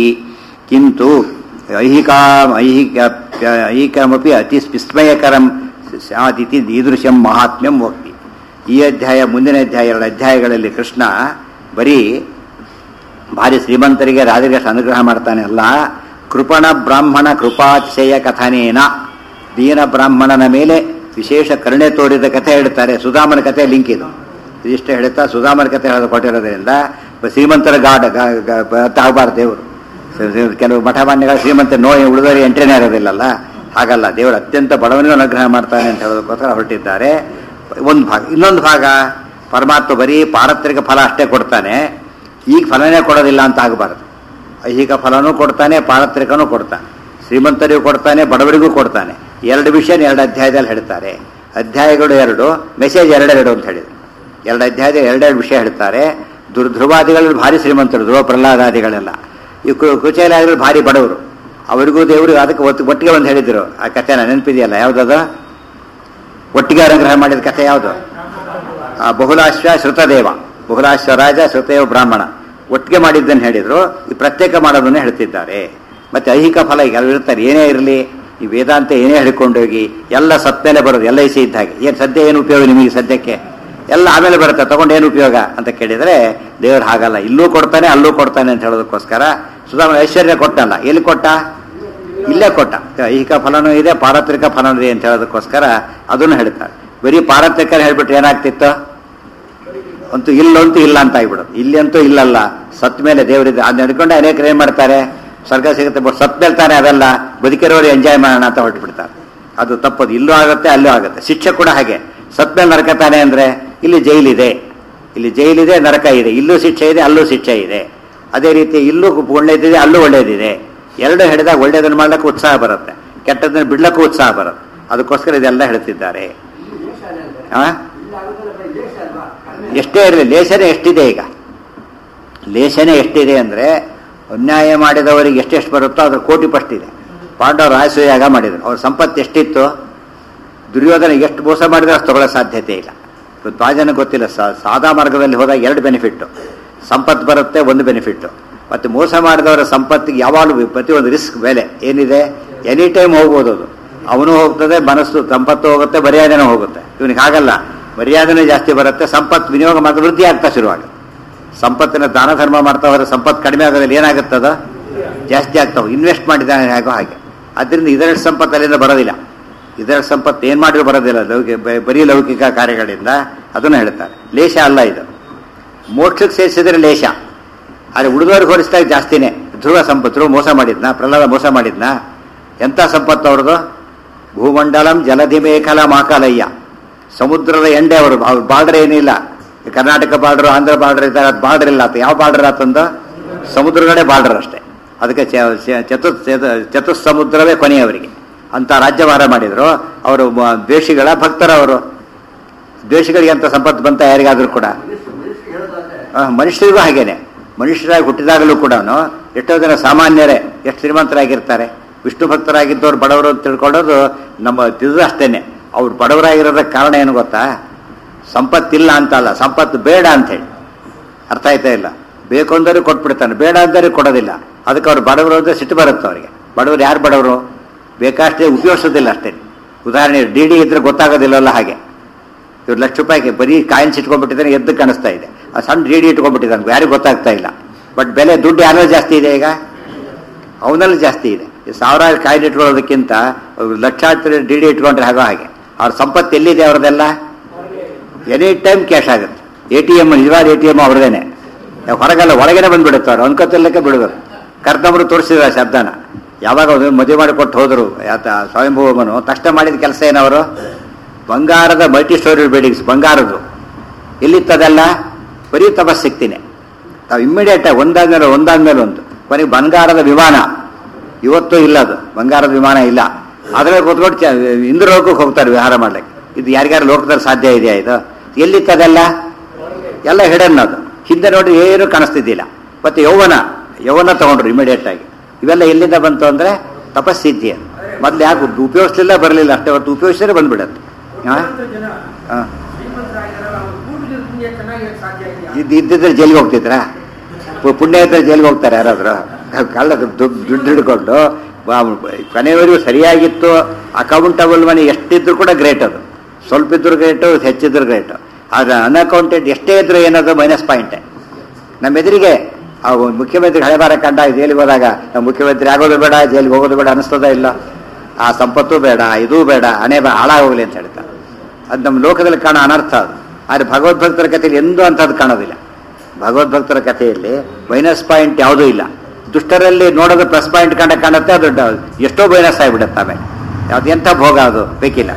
ಕಿಂತು ಐಹಿಕಾ ಐಹಿಕ ಐಹಿಕಮಪಿ ಅತಿ ವಿಸ್ಮಯಕರಂ ಸ್ಯಾದಿತಿ ಈದೃಶಂ ಮಹಾತ್ಮ್ಯಂ ವಕ್ತಿ ಈ ಅಧ್ಯಾಯ ಮುಂದಿನ ಅಧ್ಯಾಯ ಎರಡು ಅಧ್ಯಾಯಗಳಲ್ಲಿ ಕೃಷ್ಣ ಬರೀ ಭಾರಿ ಶ್ರೀಮಂತರಿಗೆ ರಾಜರಿಗೆ ಅನುಗ್ರಹ ಮಾಡ್ತಾನೆ ಅಲ್ಲ ಕೃಪಣ ಬ್ರಾಹ್ಮಣ ಕೃಪಾತಿಶಯ ಕಥನೇನ ದೀನ ಬ್ರಾಹ್ಮಣನ ಮೇಲೆ ವಿಶೇಷ ಕರುಣೆ ತೋರಿದ ಕಥೆ ಹೇಳ್ತಾರೆ ಸುಧಾಮನ ಕಥೆ ಲಿಂಕ್ ಇದು ಇದಿಷ್ಟು ಹೇಳ್ತಾ ಸುಧಾಮನ ಕಥೆ ಹೇಳೋದು ಕೊಟ್ಟಿರೋದ್ರಿಂದ ಶ್ರೀಮಂತರ ಗಾಢ ಆಗಬಾರ್ದು ದೇವರು ಕೆಲವು ಮಠಮಾನ್ಯಗಳ ಶ್ರೀಮಂತ ನೋಡಿ ಉಳಿದವರಿಗೆ ಎಂಟ್ರಿನೇ ಇರೋದಿಲ್ಲಲ್ಲ ಹಾಗಲ್ಲ ದೇವರು ಅತ್ಯಂತ ಬಡವನಿಗೂ ಅನುಗ್ರಹ ಮಾಡ್ತಾನೆ ಅಂತ ಹೇಳೋದಕ್ಕೋಸ್ಕರ ಹೊರಟಿದ್ದಾರೆ ಒಂದು ಭಾಗ ಇನ್ನೊಂದು ಭಾಗ ಪರಮಾತ್ಮ ಬರೀ ಪಾರತ್ರಿಕ ಫಲ ಅಷ್ಟೇ ಕೊಡ್ತಾನೆ ಈಗ ಫಲನೇ ಕೊಡೋದಿಲ್ಲ ಅಂತ ಆಗಬಾರ್ದು ಐಹಿಕ ಫಲನೂ ಕೊಡ್ತಾನೆ ಪಾರತ್ರಿಕನೂ ಕೊಡ್ತಾನೆ ಶ್ರೀಮಂತರಿಗೂ ಕೊಡ್ತಾನೆ ಬಡವರಿಗೂ ಕೊಡ್ತಾನೆ ಎರಡು ವಿಷಯ ಎರಡು ಅಧ್ಯಾಯದಲ್ಲಿ ಹೇಳ್ತಾರೆ ಅಧ್ಯಾಯಗಳು ಎರಡು ಮೆಸೇಜ್ ಎರಡೆರಡು ಅಂತ ಹೇಳಿದ್ರು ಎರಡು ಅಧ್ಯಾಯದ ಎರಡೆರಡು ವಿಷಯ ಹೇಳ್ತಾರೆ ದುರ್ ಧ್ರುವಾದಿಗಳಲ್ಲಿ ಭಾರಿ ಶ್ರೀಮಂತರು ಧ್ರುವ ಪ್ರಹ್ಲಾದಾದಿಗಳೆಲ್ಲ ಈ ಕುಚೇಲಾದಿಗಳು ಭಾರಿ ಬಡವರು ಅವರಿಗೂ ದೇವರು ಅದಕ್ಕೆ ಒತ್ತು ಒಟ್ಟಿಗೆ ಒಂದು ಹೇಳಿದ್ರು ಆ ಕಥೆನ ನೆನಪಿದೆಯಲ್ಲ ಯಾವುದದು ಒಟ್ಟಿಗೆ ಅನುಗ್ರಹ ಮಾಡಿದ ಕಥೆ ಯಾವುದು ಆ ಬಹುಲಾಶ್ವ ಶ್ರುತದೇವ ಬಹುಲಾಶ್ವ ರಾಜ ಶ್ರುತದೇವ ಬ್ರಾಹ್ಮಣ ಒಟ್ಟಿಗೆ ಮಾಡಿದ್ದನ್ನು ಹೇಳಿದ್ರು ಈ ಪ್ರತ್ಯೇಕ ಮಾಡೋದನ್ನೇ ಹೇಳ್ತಿದ್ದಾರೆ ಮತ್ತೆ ಐಹಿಕ ಫಲ ಈಗ ಇರ್ತಾರೆ ಏನೇ ಇರಲಿ ಈ ವೇದಾಂತ ಏನೇ ಹಿಡ್ಕೊಂಡೋಗಿ ಎಲ್ಲ ಸತ್ಮೇಲೆ ಬರೋದು ಎಲ್ ಐ ಸಿ ಇದ್ದ ಹಾಗೆ ಏನು ಸದ್ಯ ಏನು ಉಪಯೋಗ ನಿಮಗೆ ಸದ್ಯಕ್ಕೆ ಎಲ್ಲ ಆಮೇಲೆ ಬರುತ್ತೆ ತಗೊಂಡು ಏನು ಉಪಯೋಗ ಅಂತ ಕೇಳಿದರೆ ದೇವರು ಹಾಗಲ್ಲ ಇಲ್ಲೂ ಕೊಡ್ತಾನೆ ಅಲ್ಲೂ ಕೊಡ್ತಾನೆ ಅಂತ ಹೇಳೋದಕ್ಕೋಸ್ಕರ ಸುಧಾಮ ಐಶ್ವರ್ಯ ಕೊಟ್ಟಲ್ಲ ಎಲ್ಲಿ ಕೊಟ್ಟ ಇಲ್ಲೇ ಕೊಟ್ಟ ಐಹಿಕ ಫಲನೂ ಇದೆ ಪಾರತ್ರಿಕ ಫಲನೂ ಇದೆ ಅಂತ ಹೇಳೋದಕ್ಕೋಸ್ಕರ ಅದನ್ನು ಹೇಳ್ತಾರೆ ಬರೀ ಪಾರತ್ರಿಕ ಹೇಳ್ಬಿಟ್ರೆ ಏನಾಗ್ತಿತ್ತು ಅಂತೂ ಇಲ್ಲಂತೂ ಇಲ್ಲ ಅಂತ ಆಗ್ಬಿಡೋದು ಇಲ್ಲಿ ಅಂತೂ ಇಲ್ಲಲ್ಲ ಸತ್ ಮೇಲೆ ದೇವರಿದೆ ಅದನ್ನ ಹಿಡ್ಕೊಂಡು ಅನೇಕರು ಏನ್ ಮಾಡ್ತಾರೆ ಸ್ವರ್ಗ ಸಿಗುತ್ತೆ ಬಟ್ ಸತ್ ಮೇಲ್ತಾನೆ ಅದೆಲ್ಲ ಬದುಕಿರೋರು ಎಂಜಾಯ್ ಮಾಡೋಣ ಅಂತ ಹೊರಟುಬಿಡ್ತಾರೆ ಅದು ತಪ್ಪದು ಇಲ್ಲೂ ಆಗುತ್ತೆ ಅಲ್ಲೂ ಆಗುತ್ತೆ ಶಿಕ್ಷೆ ಕೂಡ ಹಾಗೆ ಸತ್ ಮೇಲೆ ನರಕ ತಾನೆ ಅಂದ್ರೆ ಇಲ್ಲಿ ಜೈಲಿದೆ ಇಲ್ಲಿ ಜೈಲಿದೆ ನರಕ ಇದೆ ಇಲ್ಲೂ ಶಿಕ್ಷೆ ಇದೆ ಅಲ್ಲೂ ಶಿಕ್ಷೆ ಇದೆ ಅದೇ ರೀತಿ ಇಲ್ಲೂ ಒಳ್ಳೇದಿದೆ ಅಲ್ಲೂ ಒಳ್ಳೇದಿದೆ ಎರಡು ಹಿಡಿದಾಗ ಒಳ್ಳೇದನ್ನು ಮಾಡ್ಲಿಕ್ಕೆ ಉತ್ಸಾಹ ಬರುತ್ತೆ ಕೆಟ್ಟದನ್ನು ಬಿಡ್ಲಕ್ಕೂ ಉತ್ಸಾಹ ಬರುತ್ತೆ ಅದಕ್ಕೋಸ್ಕರ ಇದೆಲ್ಲ ಹೇಳ್ತಿದ್ದಾರೆ ಆ? ಎಷ್ಟೇ ಇರಲಿ ಲೇಸನೇ ಎಷ್ಟಿದೆ ಈಗ ಲೇಸನೇ ಎಷ್ಟಿದೆ ಅಂದರೆ ಅನ್ಯಾಯ ಮಾಡಿದವರಿಗೆ ಎಷ್ಟೆಷ್ಟು ಬರುತ್ತೋ ಅದ್ರ ಕೋಟಿ ಪಷ್ಟಿದೆ ಪಾಂಡವರು ರಾಯಸೂಯಾಗ ಮಾಡಿದರು ಅವ್ರ ಸಂಪತ್ತು ಎಷ್ಟಿತ್ತು ದುರ್ಯೋಧನ ಎಷ್ಟು ಮೋಸ ಮಾಡಿದ್ರೆ ಅಷ್ಟು ತಗೊಳ್ಳೋ ಸಾಧ್ಯತೆ ಇಲ್ಲ ಇವತ್ತು ಭಾಳ ಜನ ಗೊತ್ತಿಲ್ಲ ಸಾ- ಸಾದಾ ಮಾರ್ಗದಲ್ಲಿ ಹೋದಾಗ ಎರಡು ಬೆನಿಫಿಟ್ಟು ಸಂಪತ್ತು ಬರುತ್ತೆ ಒಂದು ಬೆನಿಫಿಟ್ಟು ಮತ್ತು ಮೋಸ ಮಾಡಿದವರ ಸಂಪತ್ತಿಗೆ ಯಾವಾಗಲೂ ಪ್ರತಿಯೊಂದು ರಿಸ್ಕ್ ಬೆಲೆ ಏನಿದೆ ಎನಿ ಟೈಮ್ ಹೋಗ್ಬೋದು ಅದು ಅವನು ಹೋಗ್ತದೆ ಮನಸ್ಸು ಸಂಪತ್ತು ಹೋಗುತ್ತೆ ಮರ್ಯಾದೆನೂ ಹೋಗುತ್ತೆ ಇವನಿಗೆ ಹಾಗಲ್ಲ ಮರ್ಯಾದೆನೇ ಜಾಸ್ತಿ ಬರುತ್ತೆ ಸಂಪತ್ತು ವಿನಿಯೋಗ ಮಾಡಿದ್ರೆ ವೃದ್ಧಿ ಆಗ್ತಾ ಶುರುವಾಗುತ್ತೆ ಸಂಪತ್ತಿನ ದಾನ ಧರ್ಮ ಮಾಡ್ತಾ ಹೋದ್ರೆ ಸಂಪತ್ತು ಕಡಿಮೆ ಆಗೋದ್ರಲ್ಲಿ ಏನಾಗುತ್ತದ ಜಾಸ್ತಿ ಆಗ್ತಾವೆ ಇನ್ವೆಸ್ಟ್ ಮಾಡಿದ ಆಗೋ ಹಾಗೆ ಅದರಿಂದ ಇದರ ಸಂಪತ್ತು ಅಲ್ಲಿಂದ ಬರೋದಿಲ್ಲ ಇದರ ಸಂಪತ್ತು ಏನು ಮಾಡಿದ್ರು ಬರೋದಿಲ್ಲ ಲೌಕಿಕ ಬ- ಬರೀ ಲೌಕಿಕ ಕಾರ್ಯಗಳಿಂದ ಅದನ್ನು ಹೇಳ್ತಾರೆ ಲೇಷ ಅಲ್ಲ ಇದು ಮೋಕ್ಷಕ್ಕೆ ಸೇರಿಸಿದ್ರೆ ಲೇಷ ಆದರೆ ಉಳಿದವ್ರಿಗೆ ಹೋಲಿಸಿದಾಗ ಜಾಸ್ತಿನೇ ಧ್ರುವ ಸಂಪತ್ತು ಧ್ರುವ ಮೋಸ ಮಾಡಿದ್ನ ಪ್ರಹ್ಲಾದ ಮೋಸ ಮಾಡಿದ್ನ ಎಂಥ ಸಂಪತ್ತು ಅವ್ರದ್ದು ಭೂಮಂಡಲಂ ಜಲಧಿ ಮೇಖಲ ಮಾಕಾಲಯ್ಯ ಸಮುದ್ರದ ಎಂಡೆ ಅವರು ಅವ್ರ ಬಾರ್ಡರ್ ಏನಿಲ್ಲ ಈ ಕರ್ನಾಟಕ ಬಾರ್ಡರ್ ಆಂಧ್ರ ಬಾರ್ಡರ್ ಇದ್ದಾಗ ಅದು ಬಾರ್ಡರ್ ಇಲ್ಲ ಆತ ಯಾವ ಬಾರ್ಡರ್ ಆತಂದ ಸಮುದ್ರಗಳೇ ಬಾರ್ಡರ್ ಅಷ್ಟೇ ಅದಕ್ಕೆ ಚ- ಚ- ಚತುರ್ ಚತು- ಚತುರ್ ಸಮುದ್ರವೇ ಕೊನೆಯವರಿಗೆ ಅಂತ ರಾಜ್ಯಭಾರ ಮಾಡಿದ್ರು ಅವರು ಮ- ದ್ವೇಷಿಗಳ ಭಕ್ತರವರು ದ್ವೇಷಿಗಳಿಗೆ ಅಂತ ಸಂಪತ್ತು ಬಂತ ಯಾರಿಗಾದ್ರೂ ಕೂಡ ಆ, ಮನುಷ್ಯರಿಗೂ ಹಾಗೇನೆ ಮನುಷ್ಯರಾಗಿ ಹುಟ್ಟಿದಾಗಲೂ ಕೂಡ ಎಷ್ಟೋ ಜನ ಸಾಮಾನ್ಯರೇ ಎಷ್ಟು ಶ್ರೀಮಂತರಾಗಿರ್ತಾರೆ ವಿಷ್ಣು ಭಕ್ತರಾಗಿದ್ದವ್ರು ಬಡವರು ಅಂತ ತಿಳ್ಕೊಳ್ಳೋದು ನಮ್ಮ ತಿಳಿದು ಅಷ್ಟೇನೆ ಅವ್ರು ಬಡವರಾಗಿರೋದಕ್ಕೆ ಕಾರಣ ಏನು ಗೊತ್ತಾ ಸಂಪತ್ತಿಲ್ಲ ಅಂತಲ್ಲ ಸಂಪತ್ತು ಬೇಡ ಅಂತೇಳಿ ಅರ್ಥ ಆಯ್ತಾ ಇಲ್ಲ ಬೇಕು ಅಂದರೆ ಕೊಟ್ಬಿಡ್ತಾನೆ ಬೇಡ ಅಂದರೆ ಕೊಡೋದಿಲ್ಲ ಅದಕ್ಕೆ ಅವ್ರು ಬಡವರು ಅಂದರೆ ಸಿಟ್ಟು ಬರುತ್ತೆ ಅವರಿಗೆ ಬಡವರು ಯಾರು ಬಡವರು ಬೇಕಷ್ಟೇ ಉಪಯೋಗಿಸೋದಿಲ್ಲ ಅಷ್ಟೇ ಉದಾಹರಣೆ ಡಿ ಡಿ ಇದ್ರೆ ಗೊತ್ತಾಗೋದಿಲ್ಲಲ್ಲ ಹಾಗೆ ಇವ್ರು ಲಕ್ಷ ರೂಪಾಯಿಗೆ ಬರೀ ಕಾಯಿನ್ಸ್ ಇಟ್ಕೊಂಡ್ಬಿಟ್ಟಿದ್ದಾನೆ ಎದ್ದು ಕಾಣಿಸ್ತಾ ಇದೆ ಆ ಸಣ್ಣ ಡಿ ಡಿ ಇಟ್ಕೊಂಡ್ಬಿಟ್ಟಿದ್ದಾನೆ ಯಾರಿಗೂ ಗೊತ್ತಾಗ್ತಾ ಇಲ್ಲ ಬಟ್ ಬೆಲೆ ದುಡ್ಡು ಯಾರಲ್ಲಿ ಜಾಸ್ತಿ ಇದೆ ಈಗ ಅವನಲ್ಲಿ ಜಾಸ್ತಿ ಇದೆ ಈ ಸಾವಿರಾರು ಕಾಯಿನ್ ಇಟ್ಕೊಳ್ಳೋದಕ್ಕಿಂತ ಅವ್ರು ಲಕ್ಷಾಂತರ ಡಿ ಡಿ ಇಟ್ಕೊಂಡ್ರೆ ಹಾಗೋ ಹಾಗೆ ಅವ್ರ ಸಂಪತ್ತು ಎಲ್ಲಿದೆ ಅವ್ರದ್ದೆಲ್ಲ ಎನಿ ಟೈಮ್ ಕ್ಯಾಶ್ ಆಗುತ್ತೆ ಎ ಟಿ ಎಮ್ ನಿಜವಾದ ಎ ಟಿ ಎಮ್ ಅವ್ರದೇನೆ ಹೊರಗೆಲ್ಲ ಒಳಗೇನೆ ಬಂದ್ಬಿಡುತ್ತೆ ಅವ್ರು ಅನ್ಕೋತಿಲ್ಲಕ್ಕೆ ಬಿಡೋದು ಕರ್ತಂಬರು ತೋರಿಸಿದ್ರು ಆ ಶಬ್ದನ ಯಾವಾಗ ಅವ್ರು ಮದುವೆ ಮಾಡಿಕೊಟ್ಟು ಹೋದರು ಆತ ಸ್ವಯಂಭೂಮನು ತಕ್ಷಣ ಮಾಡಿದ ಕೆಲಸ ಏನವರು ಬಂಗಾರದ ಮಲ್ಟಿ ಸ್ಟೋರಿ ಬಿಲ್ಡಿಂಗ್ಸ್ ಬಂಗಾರದ್ದು ಎಲ್ಲಿತ್ತದೆಲ್ಲ ಬರೀ ತಪಸ್ ಸಿಗ್ತೀನಿ ತಾವು ಇಮ್ಮಿಡಿಯೇಟ್ ಆಗಿ ಒಂದಾದ್ಮೇಲೆ ಒಂದಾದ್ಮೇಲೆ ಒಂದು ಕೊನೆಗೆ ಬಂಗಾರದ ವಿಮಾನ ಇವತ್ತು ಇಲ್ಲ ಅದು ಬಂಗಾರದ ವಿಮಾನ ಇಲ್ಲ ಅದರಲ್ಲಿ ಕೂತ್ಕೊಂಡು ಚ- ಇಂದ್ರಲೋಕಕ್ಕೆ ಹೋಗ್ತಾರೆ ವಿಹಾರ ಮಾಡ್ಲಿಕ್ಕೆ ಇದು ಯಾರಿಗಾರು ಲೋಕದಲ್ಲಿ ಸಾಧ್ಯ ಇದೆಯಾ ಇದು ಎಲ್ಲಿತ್ತದೆಲ್ಲ ಎಲ್ಲ ಹಿಡನ್ ಅದು ಹಿಂದೆ ನೋಡಿ ಏನು ಕಾಣಿಸ್ತಿದ್ದಿಲ್ಲ ಮತ್ತೆ ಯೌವನ ಯೌವನ ತಗೊಂಡ್ರು ಇಮಿಡಿಯೇಟ್ ಆಗಿ ಇವೆಲ್ಲ ಎಲ್ಲಿಂದ ಬಂತು ಅಂದ್ರೆ ತಪಸ್ಸಿದ್ಧಿ ಅದು ಮೊದ್ಲು ಯಾಕೆ ಉಪಯೋಗಿಸ್ಲಿಲ್ಲ ಬರಲಿಲ್ಲ ಅಷ್ಟೇ ಹೊತ್ತು ಉಪಯೋಗಿಸಿದ್ರೆ ಬಂದ್ಬಿಡತ್ತೆ ಹಾ ಜನ ಹಾ ಶ್ರೀಮಂತರಾಗಿರಲ್ಲ ಅವ್ರು ಕೂಡಿದ್ರೆ ಚೆನ್ನಾಗಿರಕ್ಕೆ ಸಾಧ್ಯ ಇದೆಯಾ ಇದ್ ಇದ್ದಿದ್ರೆ ಜೈಲಿಗೆ ಹೋಗ್ತಿದ್ರಾ ಪು- ಪುಣ್ಯ ಇದ್ರೆ ಜೈಲಿಗೆ ಹೋಗ್ತಾರೆ ಯಾರಾದ್ರು ಕಳ್ಳ ದುಡ್ಡು ದುಡ್ಡು ಹಿಡ್ಕೊಂಡು ಬಾ- ಕೊನೆಯವರೆಗೂ ಸರಿಯಾಗಿತ್ತು ಅಕೌಂಟಬಲ್ ಮನಿ ಎಷ್ಟಿದ್ರು ಕೂಡ ಗ್ರೇಟ್ ಅದು ಸ್ವಲ್ಪ ಇದ್ರು ಗ್ರೇಟು ಹೆಚ್ಚಿದ್ರು ಗ್ರೇಟು ಆದ್ರೆ ಅನ್ಅಕೌಂಟೆಡ್ ಎಷ್ಟೇ ಇದ್ರು ಏನದು ಮೈನಸ್ ಪಾಯಿಂಟೇ ನಮ್ಮ ಎದುರಿಗೆ ಆ ಮುಖ್ಯಮಂತ್ರಿ ಹಳೆ ಬಾರ ಕಂಡ ಜೈಲಿಗೆ ಹೋದಾಗ ನಾವು ಮುಖ್ಯಮಂತ್ರಿ ಆಗೋದು ಬೇಡ ಜೈಲಿಗೆ ಹೋಗೋದು ಬೇಡ ಅನಿಸ್ತದ ಇಲ್ಲ ಆ ಸಂಪತ್ತು ಬೇಡ ಇದೂ ಬೇಡ ಹಣೆ ಬಾ ಹಾಳಾಗೋಗ್ಲಿ ಅಂತ ಹೇಳ್ತಾರೆ ಅದು ನಮ್ಮ ಲೋಕದಲ್ಲಿ ಕಾಣೋ ಅನರ್ಥ ಅದು ಆದರೆ ಭಗವದ್ಭಕ್ತರ ಕಥೆಯಲ್ಲಿ ಎಂದೂ ಅಂಥದ್ದು ಕಾಣೋದಿಲ್ಲ ಭಗವದ್ಭಕ್ತರ ಕಥೆಯಲ್ಲಿ ಮೈನಸ್ ಪಾಯಿಂಟ್ ಯಾವುದೂ ಇಲ್ಲ ದುಷ್ಟರಲ್ಲಿ ನೋಡೋದು ಪ್ಲಸ್ ಪಾಯಿಂಟ್ ಕಂಡ ಕಾಣುತ್ತೆ ಅದು ಡ- ಎಷ್ಟೋ ಮೈನಸ್ ಆಗಿಬಿಡುತ್ತೆ ಆಮೇಲೆ ಯಾವ್ದು ಎಂಥ ಭೋಗ ಅದು ಬೇಕಿಲ್ಲ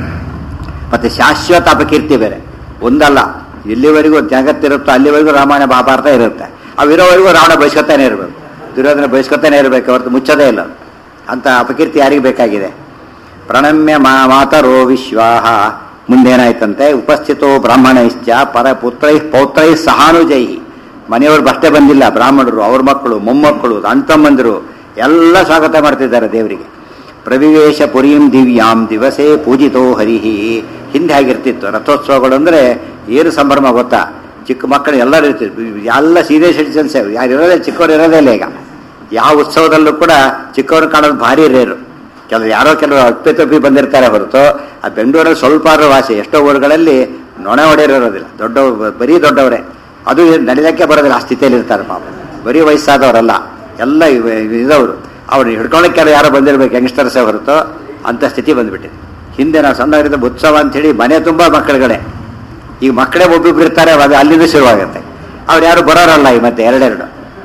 ಮತ್ತೆ ಶಾಶ್ವತ ಅಪಕೀರ್ತಿ ಬೇರೆ ಒಂದಲ್ಲ ಎಲ್ಲಿವರೆಗೂ ಜಗತ್ತಿರುತ್ತೋ ಅಲ್ಲಿವರೆಗೂ ರಾಮಾಯಣ ಮಹಾಭಾರತ ಇರುತ್ತೆ ಅವಿರೋವರೆಗೂ ರಾವಣ ಬಯಸ್ಕೊತಾನೆ ಇರಬೇಕು ದುರ್ಯೋಧನ ಬಯಸ್ಕೊತಾನೆ ಇರಬೇಕು ಹೊರತು ಮುಚ್ಚೋದೇ ಇಲ್ಲ ಅದು. ಅಂತ ಅಪಕೀರ್ತಿ ಯಾರಿಗೆ ಬೇಕಾಗಿದೆ ಪ್ರಣಮ್ಯ ಮಾ ಮಾತರೋ ವಿಶ್ವಾಹ ಮುಂದೇನಾಯ್ತಂತೆ ಉಪಸ್ಥಿತೋ ಬ್ರಾಹ್ಮಣೈಶ್ಚ ಪರ ಪುತ್ರೈ ಪೌತ್ರೈ ಸಹಾನುಜೈ ಮನೆಯವರು ಬಷ್ಟೇ ಬಂದಿಲ್ಲ ಬ್ರಾಹ್ಮಣರು ಅವ್ರ ಮಕ್ಕಳು ಮೊಮ್ಮಕ್ಕಳು ಅಣ್ತಮ್ಮಂದಿರು ಎಲ್ಲ ಸ್ವಾಗತ ಮಾಡ್ತಿದ್ದಾರೆ ದೇವರಿಗೆ ಪ್ರವಿವೇಶ ಪುರೀಂ ದಿವ್ಯಾಂ ದಿವಸೇ ಪೂಜಿತೋ ಹರಿಹಿ ಹಿಂದೆ ಆಗಿರ್ತಿತ್ತು ರಥೋತ್ಸವಗಳು ಅಂದರೆ ಏನು ಸಂಭ್ರಮ ಗೊತ್ತಾ ಚಿಕ್ಕ ಮಕ್ಕಳು ಎಲ್ಲರೂ ಇರ್ತಿದ್ರು ಎಲ್ಲ ಸೀನಿಯರ್ ಸಿಟಿಸನ್ಸ್ ಯಾರು ಇರೋದೇ ಚಿಕ್ಕವ್ರು ಇರೋದೇ ಇಲ್ಲ ಈಗ ಯಾವ ಉತ್ಸವದಲ್ಲೂ ಕೂಡ ಚಿಕ್ಕವ್ರು ಕಾಣೋದು ಭಾರಿ ರೇರು ಕೆಲವು ಯಾರೋ ಕೆಲವು ಅಪ್ಪೆ ತಪ್ಪಿ ಬಂದಿರ್ತಾರೆ ಹೊರತು ಆ ಬೆಂಗಳೂರಲ್ಲಿ ಸ್ವಲ್ಪ ಆದ್ರೂ ವಾಸಿ ಎಷ್ಟೋ ಊರುಗಳಲ್ಲಿ ನೊಣ ಹೊಡೆಯೋರಿರೋದಿಲ್ಲ ದೊಡ್ಡವ್ರು ಬರೀ ದೊಡ್ಡವರೇ ಅದು ನಡಿಲಕ್ಕೆ ಬರೋದಿಲ್ಲ ಆ ಸ್ಥಿತಿಯಲ್ಲಿ ಇರ್ತಾರೆ ಪಾಪ ಬರೀ ವಯಸ್ಸಾದವರಲ್ಲ ಎಲ್ಲ ಇವ- ಇದ್ದವರು ಅವ್ರು ಹಿಡ್ಕೊಳಕ್ಕೆ ಯಾರೋ ಬಂದಿರ್ಬೇಕು ಯಂಗ್ಸ್ಟರ್ಸೇ ಹೊರತು ಅಂತ ಸ್ಥಿತಿ ಬಂದ್ಬಿಟ್ಟಿದೆ ಹಿಂದೆ ನಾವು ಸಣ್ಣವರಿಂದ ಉತ್ಸವ ಅಂತೇಳಿ ಮನೆ ತುಂಬ ಮಕ್ಕಳುಗಳೇ ಈಗ ಮಕ್ಕಳೇ ಒಬ್ಬೊಬ್ರು ಇರ್ತಾರೆ ಅದು ಅಲ್ಲಿಂದ ಶುರುವಾಗುತ್ತೆ ಅವ್ರು ಯಾರು ಬರೋರಲ್ಲ ಈ ಮತ್ತೆ ಎರಡೆರಡು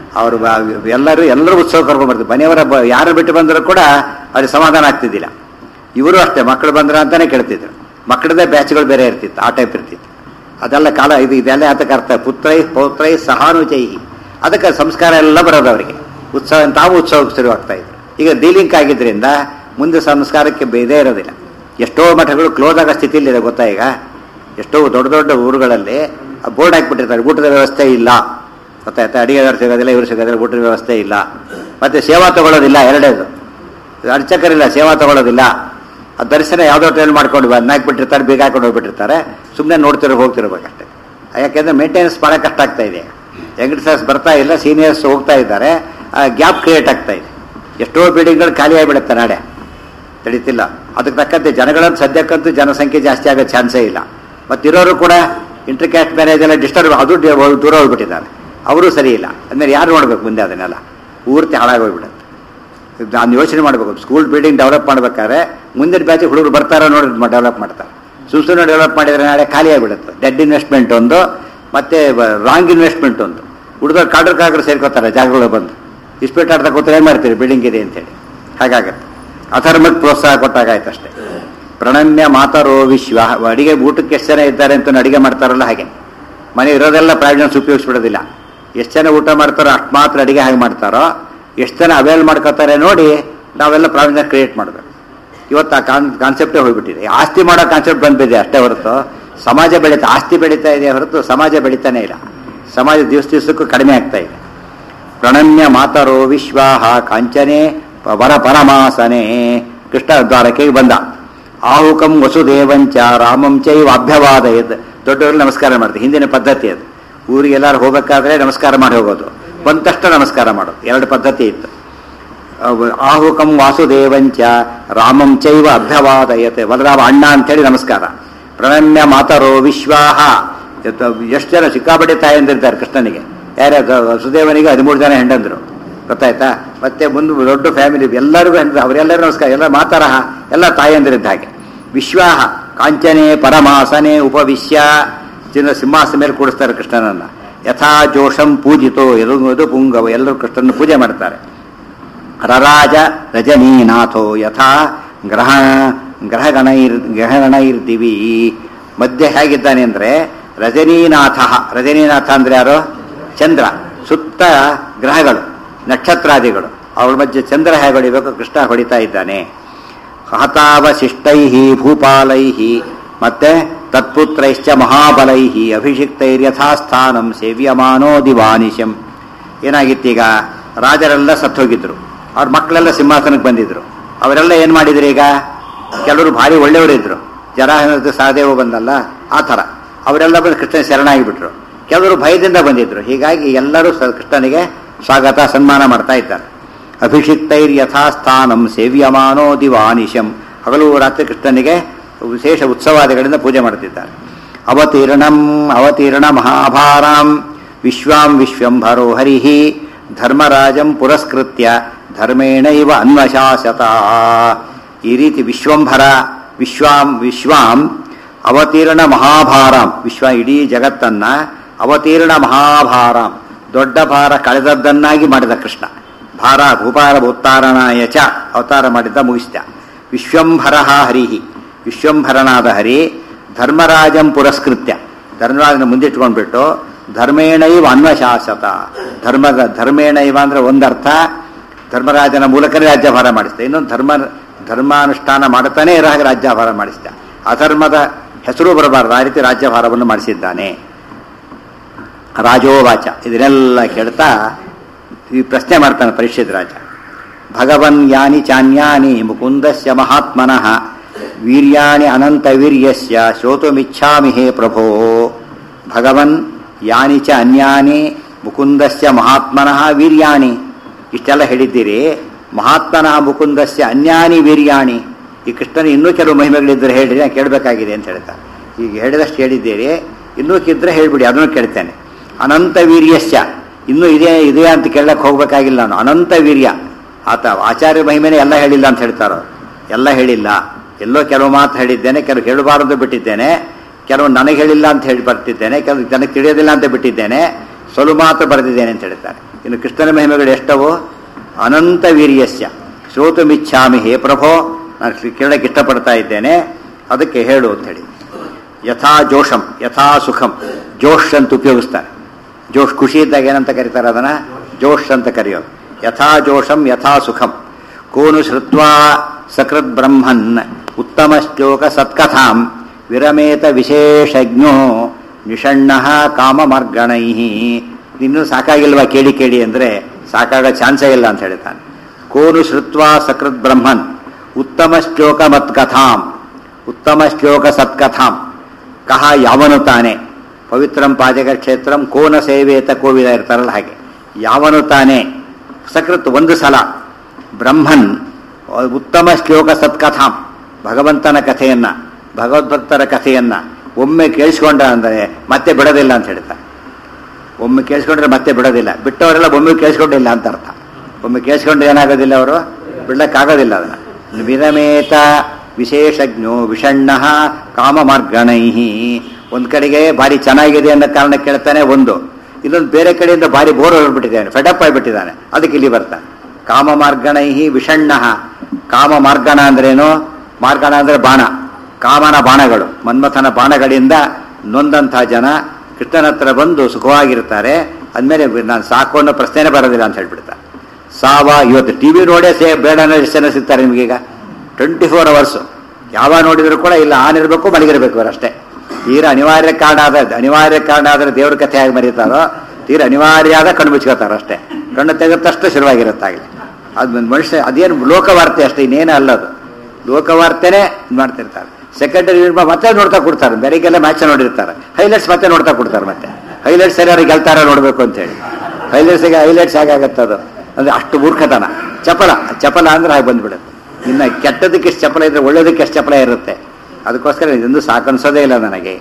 ಅವರು ಬ- ಎಲ್ಲರೂ ಎಲ್ಲರೂ ಉತ್ಸವ ಕರ್ಕೊಂಡ್ಬರ್ತಾರೆ ಮನೆಯವರ ಬ- ಯಾರು ಬಿಟ್ಟು ಬಂದರೂ ಕೂಡ ಅವ್ರಿಗೆ ಸಮಾಧಾನ ಆಗ್ತಿದ್ದಿಲ್ಲ ಇವರು ಅಷ್ಟೇ ಮಕ್ಕಳು ಬಂದ್ರ ಅಂತಾನೆ ಕೇಳ್ತಿದ್ರು ಮಕ್ಕಳದೇ ಬ್ಯಾಚ್ಗಳು ಬೇರೆ ಇರ್ತಿತ್ತು ಆ ಟೈಪ್ ಇರ್ತಿತ್ತು ಅದೆಲ್ಲ ಕಾಲ ಇದು ಇದೆಲ್ಲ ಅದಕ್ಕೆ ಅರ್ಥ ಪುತ್ರೈ ಪೌತ್ರೈ ಸಹಾನುಜೈಹಿ ಅದಕ್ಕೆ ಸಂಸ್ಕಾರ ಎಲ್ಲ ಬರೋದು ಅವರಿಗೆ ಉತ್ಸವ ತಾವು ಉತ್ಸವಕ್ಕೆ ಶುರುವಾಗ್ತಾ ಇದ್ರು ಈಗ ಡೀಲಿಂಕ್ ಆಗಿದ್ರಿಂದ ಮುಂದೆ ಸಂಸ್ಕಾರಕ್ಕೆ ಬೆ- ಇದೇ ಇರೋದಿಲ್ಲ ಎಷ್ಟೋ ಮಠಗಳು ಕ್ಲೋಸ್ ಆಗೋ ಸ್ಥಿತಿಯಲ್ಲಿದೆ ಗೊತ್ತಾ ಈಗ ಎಷ್ಟೋ ದೊಡ್ಡ ದೊಡ್ಡ ಊರುಗಳಲ್ಲಿ ಬೋರ್ಡ್ ಹಾಕ್ಬಿಟ್ಟಿರ್ತಾರೆ ಊಟದ ವ್ಯವಸ್ಥೆ ಇಲ್ಲ ಗೊತ್ತಾಯ್ತಾ ಅಡಿಗೆಗಾರ ಸಿಗೋದಿಲ್ಲ ಇವರು ಸಿಗೋದಿಲ್ಲ ಊಟದ ವ್ಯವಸ್ಥೆ ಇಲ್ಲ ಮತ್ತೆ ಸೇವಾ ತಗೊಳ್ಳೋದಿಲ್ಲ ಎರಡೇದು ಅರ್ಚಕರಿಲ್ಲ ಸೇವಾ ತಗೊಳ್ಳೋದಿಲ್ಲ ಆ ದರ್ಶನ ಯಾವುದೋ ಟ್ರೈನ್ ಮಾಡ್ಕೊಂಡು ಬಂದು ಹಾಕ್ಬಿಟ್ಟಿರ್ತಾರೆ ಬೇಗ ಹಾಕೊಂಡು ಹೋಗ್ಬಿಟ್ಟಿರ್ತಾರೆ ಸುಮ್ಮನೆ ನೋಡ್ತಿರೋ ಹೋಗ್ತಿರ್ಬೇಕಷ್ಟೇ ಯಾಕೆಂದ್ರೆ ಮೇಂಟೆನೆನ್ಸ್ ಭಾಳ ಕಷ್ಟ ಆಗ್ತಾ ಇದೆ ಯಂಗ್ಸ್ಟರ್ಸ್ ಬರ್ತಾ ಇಲ್ಲ ಸೀನಿಯರ್ಸ್ ಹೋಗ್ತಾ ಇದ್ದಾರೆ ಗ್ಯಾಪ್ ಕ್ರಿಯೇಟ್ ಆಗ್ತಾ ಇದೆ ಎಷ್ಟೋ ಬಿಲ್ಡಿಂಗ್ಗಳು ಖಾಲಿ ಆಗಿಬಿಡುತ್ತೆ ನಾಳೆ ತಿಳಿತಿಲ್ಲ ಅದಕ್ಕೆ ತಕ್ಕಂತೆ ಜನಗಳಂತ ಸದ್ಯಕ್ಕಂತೂ ಜನಸಂಖ್ಯೆ ಜಾಸ್ತಿ ಆಗೋ ಚಾನ್ಸೇ ಇಲ್ಲ ಮತ್ತಿರೋರು ಕೂಡ ಇಂಟರ್ ಕ್ಯಾಸ್ಟ್ ಮ್ಯಾರೇಜ್ ಎಲ್ಲ ಡಿಸ್ಟರ್ಬ್ ಅದು ಡಿ- ದೂರ ಹೋಗ್ಬಿಟ್ಟಿದ್ದಾರೆ ಅವರು ಸರಿ ಇಲ್ಲ ಅಂದ್ಮೇಲೆ ಯಾರು ನೋಡ್ಬೇಕು ಮುಂದೆ ಅದನ್ನೆಲ್ಲ ಪೂರ್ತಿ ಹಾಳಾಗೋಗ್ಬಿಡುತ್ತೆ ನಾನು ಯೋಚನೆ ಮಾಡಬೇಕು ಸ್ಕೂಲ್ ಬಿಲ್ಡಿಂಗ್ ಡೆವಲಪ್ ಮಾಡ್ಬೇಕಾದ್ರೆ ಮುಂದಿನ ಬ್ಯಾಚ್ ಹುಡುಗರು ಬರ್ತಾರ ನೋಡಿ ಡೆವಲಪ್ ಮಾಡ್ತಾರೆ ಸುಮ್ ಸುಮ್ಮನೆ ಡೆವಲಪ್ ಮಾಡಿದ್ರೆ ನಾಳೆ ಖಾಲಿ ಆಗಿಬಿಡುತ್ತೆ ಡೆಡ್ ಇನ್ವೆಸ್ಟ್ಮೆಂಟ್ ಒಂದು ಮತ್ತೆ ರಾಂಗ್ ಇನ್ವೆಸ್ಟ್ಮೆಂಟ್ ಒಂದು ಹುಡುಗರು ಕಾಡ್ರ ಕಾಗ್ರು ಸೇರ್ಕೋತಾರೆ ಜಾಗಗಳು ಬಂದು ಇಸ್ಪೇಟ್ ಆಡ್ತಾ ಕೂತ್ರೆ ಏನು ಮಾಡ್ತೀರಿ ಬಿಲ್ಡಿಂಗ್ ಇದೆ ಅಂತೇಳಿ ಹಾಗಾಗತ್ತೆ ಅಧರ್ಮಕ್ಕೆ ಪ್ರೋತ್ಸಾಹ ಕೊಟ್ಟಾಗಾಯ್ತು ಅಷ್ಟೇ ಪ್ರಣಮ್ಯ ಮಾತರೋ ವಿಶ್ವ ಅಡಿಗೆ ಊಟಕ್ಕೆ ಎಷ್ಟು ಜನ ಇದ್ದಾರೆ ಅಂತ ಅಡಿಗೆ ಮಾಡ್ತಾರಲ್ಲ ಹಾಗೆ ಮನೆ ಇರೋದೆಲ್ಲ ಪ್ರಾವಿಡೆನ್ಸ್ ಉಪಯೋಗಿಸ್ಬಿಡೋದಿಲ್ಲ ಎಷ್ಟು ಜನ ಊಟ ಮಾಡ್ತಾರೋ ಅಷ್ಟು ಮಾತ್ರ ಅಡಿಗೆ ಹಾಗೆ ಮಾಡ್ತಾರೋ ಎಷ್ಟು ಜನ ಅವೇಲ್ ಮಾಡ್ಕೋತಾರೆ ನೋಡಿ ನಾವೆಲ್ಲ ಪ್ರಾವಿಡೆನ್ಸ್ ಕ್ರಿಯೇಟ್ ಮಾಡಬೇಕು ಇವತ್ತು ಆ ಕಾನ್ ಕಾನ್ಸೆಪ್ಟೇ ಹೋಗ್ಬಿಟ್ಟಿದೆ ಆಸ್ತಿ ಮಾಡೋ ಕಾನ್ಸೆಪ್ಟ್ ಬಂದ್ಬಿದೆ ಅಷ್ಟೇ ಹೊರತು ಸಮಾಜ ಬೆಳೀತಾ ಆಸ್ತಿ ಬೆಳೀತಾ ಇದೆ ಹೊರತು ಸಮಾಜ ಬೆಳೀತಾನೆ ಇಲ್ಲ ಸಮಾಜ ದಿವಸ ದಿವಸಕ್ಕೂ ಕಡಿಮೆ ಆಗ್ತಾ ಇದೆ ಪ್ರಣಮ್ಯ ಮಾತರೋ ವಿಶ್ವಾಹ ಕಾಂಚನೆ ಪ- ವರ ಪರಮಾಸನೆ ಕೃಷ್ಣ ದ್ವಾರಕ್ಕೆ ಬಂದ ಆಹುಕಂ ವಸುದೇವಂಚ ರಾಮಂ ಚೈವ ಅಭ್ಯವಾದಯದ್ ದೊಡ್ಡವ್ರಿಗೆ ನಮಸ್ಕಾರ ಮಾಡ್ತಾರೆ ಹಿಂದಿನ ಪದ್ಧತಿ ಅದು ಊರಿಗೆ ಎಲ್ಲರೂ ಹೋಗ್ಬೇಕಾದ್ರೆ ನಮಸ್ಕಾರ ಮಾಡಿ ಹೋಗೋದು ಬಂದ ತಕ್ಷಣ ನಮಸ್ಕಾರ ಮಾಡೋದು ಎರಡು ಪದ್ಧತಿ ಇತ್ತು ಅವ್- ಆಹುಕಂ ವಾಸುದೇವಂಚ ರಾಮಂ ಚೈವ ಅಭ್ಯವಾದಯತೆ ಬಲರಾಮ ಅಣ್ಣ ಅಂತೇಳಿ ನಮಸ್ಕಾರ ಪ್ರಣಮ್ಯ ಮಾತರೋ ವಿಶ್ವಾಹ ಎಷ್ಟು ಜನ ಸಿಕ್ಕಾಪಟ್ಟೆ ತಾಯಂದಿರ್ತಾರೆ ಕೃಷ್ಣನಿಗೆ ಯಾರ್ಯಾರು ವಸುದೇವನಿಗೆ ಹದಿಮೂರು ಜನ ಹೆಂಡಂದ್ರು ಗೊತ್ತಾಯ್ತಾ ಮತ್ತೆ ಮುಂದೆ ದೊಡ್ಡ ಫ್ಯಾಮಿಲಿ ಎಲ್ಲರಿಗೂ ಹೆಂಡ ಅವರೆಲ್ಲರೂ ನಮಸ್ಕಾರ ಎಲ್ಲ ಮಾತಾರ ಎಲ್ಲ ತಾಯಂದಿರಿದ್ದ ಹಾಗೆ ವಿಶ್ವಾಹ ಕಾಂಚನೆ ಪರಮಾಸನೆ ಉಪವಿಶ್ಯ ಚಿನ್ನ ಸಿಂಹಾಸನ ಮೇಲೆ ಕೂಡಿಸ್ತಾರೆ ಕೃಷ್ಣನನ್ನ ಯಥಾ ಜೋಷಂ ಪೂಜಿತೋ ಎರುವುದು ಪುಂಗವ ಎಲ್ಲರೂ ಕೃಷ್ಣನ ಪೂಜೆ ಮಾಡ್ತಾರೆ ರರಾಜ ರಜನೀನಾಥೋ ಯಥಾ ಗ್ರಹ ಗ್ರಹಗಣೈರ್ ಗ್ರಹಗಣೈರ್ದಿವಿ ಮಧ್ಯೆ ಹೇಗಿದ್ದಾನೆ ಅಂದ್ರೆ ರಜನೀನಾಥ ರಜನೀನಾಥ ಅಂದ್ರೆ ಯಾರು ಚಂದ್ರ ಸುತ್ತ ಗ್ರಹಗಳು ನಕ್ಷತ್ರಾದಿಗಳು ಅವ್ರ ಮಧ್ಯೆ ಚಂದ್ರ ಹೇಗೆ ಹೊಡಿಬೇಕು ಕೃಷ್ಣ ಹೊಡಿತಾ ಇದ್ದಾನೆ ಹತಾವಶಿಷ್ಟೈ ಭೂಪಾಲೈ ಮತ್ತೆ ತತ್ಪುತ್ರೈಶ್ಚ ಮಹಾಬಲೈ ಅಭಿಷಿಕ್ತೈರ್ಯಥಾಸ್ಥಾನಂ ಸೇವ್ಯಮಾನೋ ದಿವಾನಿಶಂ ಏನಾಗಿತ್ತೀಗ ರಾಜರೆಲ್ಲ ಸತ್ತೋಗಿದ್ರು ಅವ್ರ ಮಕ್ಕಳೆಲ್ಲ ಸಿಂಹಾಸನಕ್ಕೆ ಬಂದಿದ್ರು ಅವರೆಲ್ಲ ಏನ್ ಮಾಡಿದ್ರು ಈಗ ಕೆಲವರು ಭಾರಿ ಒಳ್ಳೆಯವರಿದ್ರು ಜರಾಹನ ಸಹದೇವ ಬಂದಲ್ಲ ಆ ಥರ ಅವರೆಲ್ಲ ಬಂದು ಕೃಷ್ಣ ಶರಣಾಗಿಬಿಟ್ರು ಕೆಲವರು ಭಯದಿಂದ ಬಂದಿದ್ರು ಹೀಗಾಗಿ ಎಲ್ಲರೂ ಸ- ಕೃಷ್ಣನಿಗೆ ಸ್ವಾಗತ ಸನ್ಮಾನ ಮಾಡ್ತಾ ಇದ್ದಾರೆ ಅಭಿಷಿಕ್ತೈರ್ ಯಥಾಸ್ಥಾನಂ ಸೇವ್ಯಮಾನೋ ದಿವಾನಿಶಂ ಹಗಲು ರಾತ್ರಿ ಕೃಷ್ಣನಿಗೆ ವಿಶೇಷ ಉತ್ಸವಾದಿಗಳಿಂದ ಪೂಜೆ ಮಾಡುತ್ತಿದ್ದಾರೆ ಅವತೀರ್ಣಂ ಅವತೀರ್ಣ ಮಹಾಭಾರಾಂ ವಿಶ್ವಾಂ ವಿಶ್ವಂಭರೋ ಹರಿಹಿ ಧರ್ಮರಾಜಂ ಪುರಸ್ಕೃತ್ಯ ಧರ್ಮೇಣೈವ ಅನ್ವಶಾಸತ ಈ ರೀತಿ ವಿಶ್ವಂಭರ ವಿಶ್ವಾಂ ವಿಶ್ವಾಂ ಅವತೀರ್ಣ ಮಹಾಭಾರಾಂ ವಿಶ್ವ ಇಡೀ ಜಗತ್ತನ್ನ ಅವತೀರ್ಣ ಮಹಾಭಾರಾಂ ದೊಡ್ಡ ಭಾರ ಕಳೆದದ್ದನ್ನಾಗಿ ಮಾಡಿದ ಕೃಷ್ಣ ಭಾರ ಭೂಪಾರ ಉತ್ತಾರಣಾಯ ಚ ಅವತಾರ ಮಾಡಿದ್ದ ಮುಗಿಸಿದ ವಿಶ್ವಂಭರ ಹರಿಹಿ ವಿಶ್ವಂಭರನಾದ ಹರಿ ಧರ್ಮರಾಜಂ ಪುರಸ್ಕೃತ್ಯ ಧರ್ಮರಾಜನ ಮುಂದಿಟ್ಕೊಂಡ್ಬಿಟ್ಟು ಧರ್ಮೇಣೈವ ಅನ್ವಶಾಸತ ಧರ್ಮದ ಧರ್ಮೇಣೈವ ಅಂದ್ರೆ ಒಂದರ್ಥ ಧರ್ಮರಾಜನ ಮೂಲಕನೇ ರಾಜ್ಯಭಾರ ಮಾಡಿಸಿದ ಇನ್ನೊಂದು ಧರ್ಮ ಧರ್ಮಾನುಷ್ಠಾನ ಮಾಡುತ್ತಾನೆ ಇರೋ ಹಾಗೆ ರಾಜ್ಯಭಾರ ಮಾಡಿಸಿದ ಅಧರ್ಮದ ಹೆಸರು ಬರಬಾರದು ಆ ರೀತಿ ರಾಜ್ಯಭಾರವನ್ನು ಮಾಡಿಸಿದ್ದಾನೆ ರಾಜೋವಾಚ ಇದನ್ನೆಲ್ಲ ಕೇಳ್ತಾ ಈ ಪ್ರಶ್ನೆ ಮಾಡ್ತಾನೆ ಪರೀಕ್ಷಿತ್ ರಾಜ ಭಗವನ್ ಯಾನಿ ಚಾನ್ಯಾನಿ ಮುಕುಂದಸ್ಯ ಮಹಾತ್ಮನಃ ವೀರ್ಯಾಣಿ ಅನಂತ ವೀರ್ಯಸ್ಯ ಶೋತುಮಿಚ್ಛಾಮಿ ಹೇ ಪ್ರಭೋ ಭಗವನ್ ಯಾನಿ ಚ ಅನ್ಯಾನಿ ಮುಕುಂದಸ್ಯ ಮಹಾತ್ಮನಃ ವೀರ್ಯಾಣಿ ಇಷ್ಟೆಲ್ಲ ಹೇಳಿದ್ದೀರಿ ಮಹಾತ್ಮನಃ ಮುಕುಂದಸ್ಯ ಅನ್ಯಾನಿ ವೀರ್ಯಾಣಿ ಈ ಕೃಷ್ಣನ ಇನ್ನೂ ಕೆಲವು ಮಹಿಮೆಗಳಿದ್ದರೆ ಹೇಳಿ ನಾನು ಕೇಳಬೇಕಾಗಿದೆ ಅಂತ ಹೇಳ್ತಾರೆ ಈಗ ಹೇಳಿದಷ್ಟು ಹೇಳಿದ್ದೀರಿ ಇನ್ನೂ ಕಿದ್ರೆ ಹೇಳ್ಬಿಡಿ ಅದನ್ನು ಕೇಳ್ತೇನೆ ಅನಂತ ವೀರ್ಯಸ್ಯ ಇನ್ನೂ ಇದೆ ಇದೆ ಅಂತ ಕೇಳಕ್ಕೆ ಹೋಗ್ಬೇಕಾಗಿಲ್ಲ ನಾನು ಅನಂತ ವೀರ್ಯ ಆತ ಆಚಾರ್ಯ ಮಹಿಮೆನೇ ಎಲ್ಲ ಹೇಳಿಲ್ಲ ಅಂತ ಹೇಳ್ತಾರೋ ಎಲ್ಲ ಹೇಳಿಲ್ಲ ಎಲ್ಲೋ ಕೆಲವು ಮಾತು ಹೇಳಿದ್ದೇನೆ ಕೆಲವು ಹೇಳಬಾರದು ಬಿಟ್ಟಿದ್ದೇನೆ ಕೆಲವು ನನಗೆ ಹೇಳಿಲ್ಲ ಅಂತ ಹೇಳಿ ಬರ್ತಿದ್ದೇನೆ ಕೆಲವು ಜನಕ್ಕೆ ತಿಳಿಯೋದಿಲ್ಲ ಅಂತ ಬಿಟ್ಟಿದ್ದೇನೆ ಸ್ವಲ್ಪ ಮಾತ್ರ ಬರೆದಿದ್ದೇನೆ ಅಂತ ಹೇಳ್ತಾರೆ ಇನ್ನು ಕೃಷ್ಣನ ಮಹಿಮೆಗಳು ಎಷ್ಟವು ಅನಂತ ವೀರ್ಯಸ್ಯ ಶ್ರೋತುಮಿಚ್ಛಾಮಿ ಹೇ ಪ್ರಭೋ ನಾನು ಶ್ರೀ- ಕೇಳಕ್ಕೆ ಇಷ್ಟಪಡ್ತಾ ಇದ್ದೇನೆ ಅದಕ್ಕೆ ಹೇಳು ಅಂತ ಹೇಳಿ ಯಥಾ ಜೋಷಂ ಯಥಾ ಸುಖಂ ಜೋಷ್ ಅಂತ ಉಪಯೋಗಿಸ್ತಾರೆ ಜೋಷ್ ಖುಷಿ ಇದ್ದಾಗ ಏನಂತ ಕರೀತಾರೆ ಅದನ್ನ ಜೋಷ್ ಅಂತ ಕರೆಯೋದು ಯಥಾ ಜೋಷಂ ಯಥಾ ಸುಖಂ ಕೋನು ಶ್ರುತ್ವಾ ಸಕೃತ್ ಬ್ರಹ್ಮನ್ ಉತ್ತಮ ಶ್ಲೋಕ ಸತ್ಕಥಾಂ ವಿರಮೇತ ವಿಶೇಷಜ್ಞೋ ನಿಷಣ್ಣ ಕಾಮಮಾರ್ಗಣೈ ಇನ್ನೂ ಸಾಕಾಗಿಲ್ವಾ ಕೇಳಿ ಕೇಳಿ ಅಂದ್ರೆ ಸಾಕಾಗ ಚಾನ್ಸೇ ಇಲ್ಲ ಅಂತ ಹೇಳ್ತಾನೆ ಕೋನು ಶ್ರುತ್ವಾ ಸಕೃತ್ ಬ್ರಹ್ಮನ್ ಉತ್ತಮ ಶ್ಲೋಕ ಮತ್ಕಥಾಂ ಉತ್ತಮ ಶ್ಲೋಕ ಸತ್ಕಥಾಂ ಕಹ ಯಾವನು ತಾನೆ ಪವಿತ್ರಂ ಪಾಜಕ ಕ್ಷೇತ್ರಂ ಕೋನ ಸೇವೇತ ಕೋವಿದ ಇರ್ತಾರಲ್ಲ ಹಾಗೆ ಯಾವನು ತಾನೆ ಸಕೃತ್ ಒಂದು ಸಲ ಬ್ರಹ್ಮನ್ ಉತ್ತಮ ಶ್ಲೋಕ ಸತ್ಕಥಾಂ ಭಗವಂತನ ಕಥೆಯನ್ನ ಭಗವದ್ಭಕ್ತರ ಕಥೆಯನ್ನ ಒಮ್ಮೆ ಕೇಳಿಸ್ಕೊಂಡ ಅಂದರೆ ಮತ್ತೆ ಬಿಡೋದಿಲ್ಲ ಅಂತ ಹೇಳ್ತಾರೆ ಒಮ್ಮೆ ಕೇಳಿಸ್ಕೊಂಡ್ರೆ ಮತ್ತೆ ಬಿಡೋದಿಲ್ಲ ಬಿಟ್ಟವರೆಲ್ಲ ಒಮ್ಮೆ ಕೇಳಿಸ್ಕೊಂಡಿಲ್ಲ ಅಂತ ಅರ್ಥ ಒಮ್ಮೆ ಕೇಳಿಸ್ಕೊಂಡ್ರೆ ಏನಾಗೋದಿಲ್ಲ ಅವರು ಬಿಡ್ಲಕ್ಕಾಗೋದಿಲ್ಲ ಅದನ್ನ ವಿರಮೇತ ವಿಶೇಷಜ್ಞೋ ವಿಷಣ್ಣ ಕಾಮಮಾರ್ಗಣೈ ಒಂದ್ ಕಡೆಗೆ ಭಾರಿ ಚೆನ್ನಾಗಿದೆ ಅನ್ನೋ ಕಾರಣ ಕೇಳ್ತಾನೆ ಒಂದು ಇನ್ನೊಂದು ಬೇರೆ ಕಡೆಯಿಂದ ಭಾರಿ ಬೋರ್ ಹೊರಬಿಟ್ಟಿದ್ದಾನೆ ಫೆಡಪ್ ಆಗಿಬಿಟ್ಟಿದ್ದಾನೆ ಅದಕ್ಕೆ ಇಲ್ಲಿ ಬರ್ತಾನೆ ಕಾಮಮಾರ್ಗಣೈ ವಿಷಣ್ಣ ಕಾಮ ಮಾರ್ಗಣ ಅಂದ್ರೇನು ಮಾರ್ಗಣ ಅಂದ್ರೆ ಬಾಣ ಕಾಮನ ಬಾಣಗಳು ಮನ್ಮಥನ ಬಾಣಗಳಿಂದ ನೊಂದಂತಹ ಜನ ಕೃಷ್ಣನ ಹತ್ರ ಬಂದು ಸುಖವಾಗಿರ್ತಾರೆ ಅಂದಮೇಲೆ ನಾನು ಸಾಕು ಅನ್ನೋ ಪ್ರಶ್ನೆನೇ ಬರೋದಿಲ್ಲ ಅಂತ ಹೇಳ್ಬಿಡ್ತಾರೆ ಸಾವ ಇವತ್ತು ಟಿವಿ ನೋಡೇ ಸೇ ಬೇಡ ಅನ್ನೋ ಎಷ್ಟು ಜನ ಸಿಗ್ತಾರೆ ನಿಮಗೀಗ ಟ್ವೆಂಟಿ ಫೋರ್ ಅವರ್ಸು ಯಾವಾಗ ನೋಡಿದ್ರು ಕೂಡ ಇಲ್ಲ ಆನ್ ಇರಬೇಕು ಮಲಗಿರಬೇಕು ಅವರಷ್ಟೇ ತೀರ ಅನಿವಾರ್ಯ ಕಾರಣ ಆದ ಅನಿವಾರ್ಯ ಕಾರಣ ಆದರೆ ದೇವ್ರ ಕಥೆ ಆಗಿ ಮರೀತಾರೋ ತೀರ ಅನಿವಾರ್ಯ ಆದ ಕಣ್ಣು ಮುಚ್ಕೋತಾರೋ ಅಷ್ಟೇ ಕಣ್ಣು ತೆಗೆದ ತಕ್ಷಣ ಶುರುವಾಗಿರುತ್ತಾಗಲಿ ಅದು ಮನುಷ್ಯ ಅದೇನು ಲೋಕವಾರ್ತೆ ಅಷ್ಟೇ ಇನ್ನೇನು ಅಲ್ಲದು ಲೋಕವಾರ್ತೆನೇ ಇದ್ ಮಾಡ್ತಿರ್ತಾರೆ ಸೆಕೆಂಡರಿ ಮತ್ತೆ ನೋಡ್ತಾ ಕೊಡ್ತಾರೆ ಬೆಳಿಗ್ಗೆಲ್ಲ ಮ್ಯಾಚ್ ನೋಡಿರ್ತಾರೆ ಹೈಲೈಟ್ಸ್ ಮತ್ತೆ ನೋಡ್ತಾ ಕೊಡ್ತಾರೆ ಮತ್ತೆ ಹೈಲೈಟ್ಸ್ ಸರಿಯಾಗಿ ಗೆಲ್ತಾರ ನೋಡ್ಬೇಕು ಅಂತ ಹೇಳಿ ಹೈಲೈಟ್ಸ್ಗೆ ಹೈಲೈಟ್ಸ್ ಹೇಗಾಗತ್ತೆ ಅದು ಅಂದ್ರೆ ಅಷ್ಟು ಮೂರ್ಖತನ ಚಪಲ ಚಪಲ ಅಂದ್ರೆ ಹಾಗೆ ಬಂದ್ಬಿಡುತ್ತೆ ಇನ್ನು ಕೆಟ್ಟದಕ್ಕೆ ಎಷ್ಟು ಚಪಲ ಇದ್ರೆ ಒಳ್ಳೇದಕ್ಕೆ ಎಷ್ಟು ಚಪಲ ಇರುತ್ತೆ ಅದಕ್ಕೋಸ್ಕರ ಇದೊಂದು ಸಾಕನ್ಸೋದೇ ಇಲ್ಲ ನನಗೆ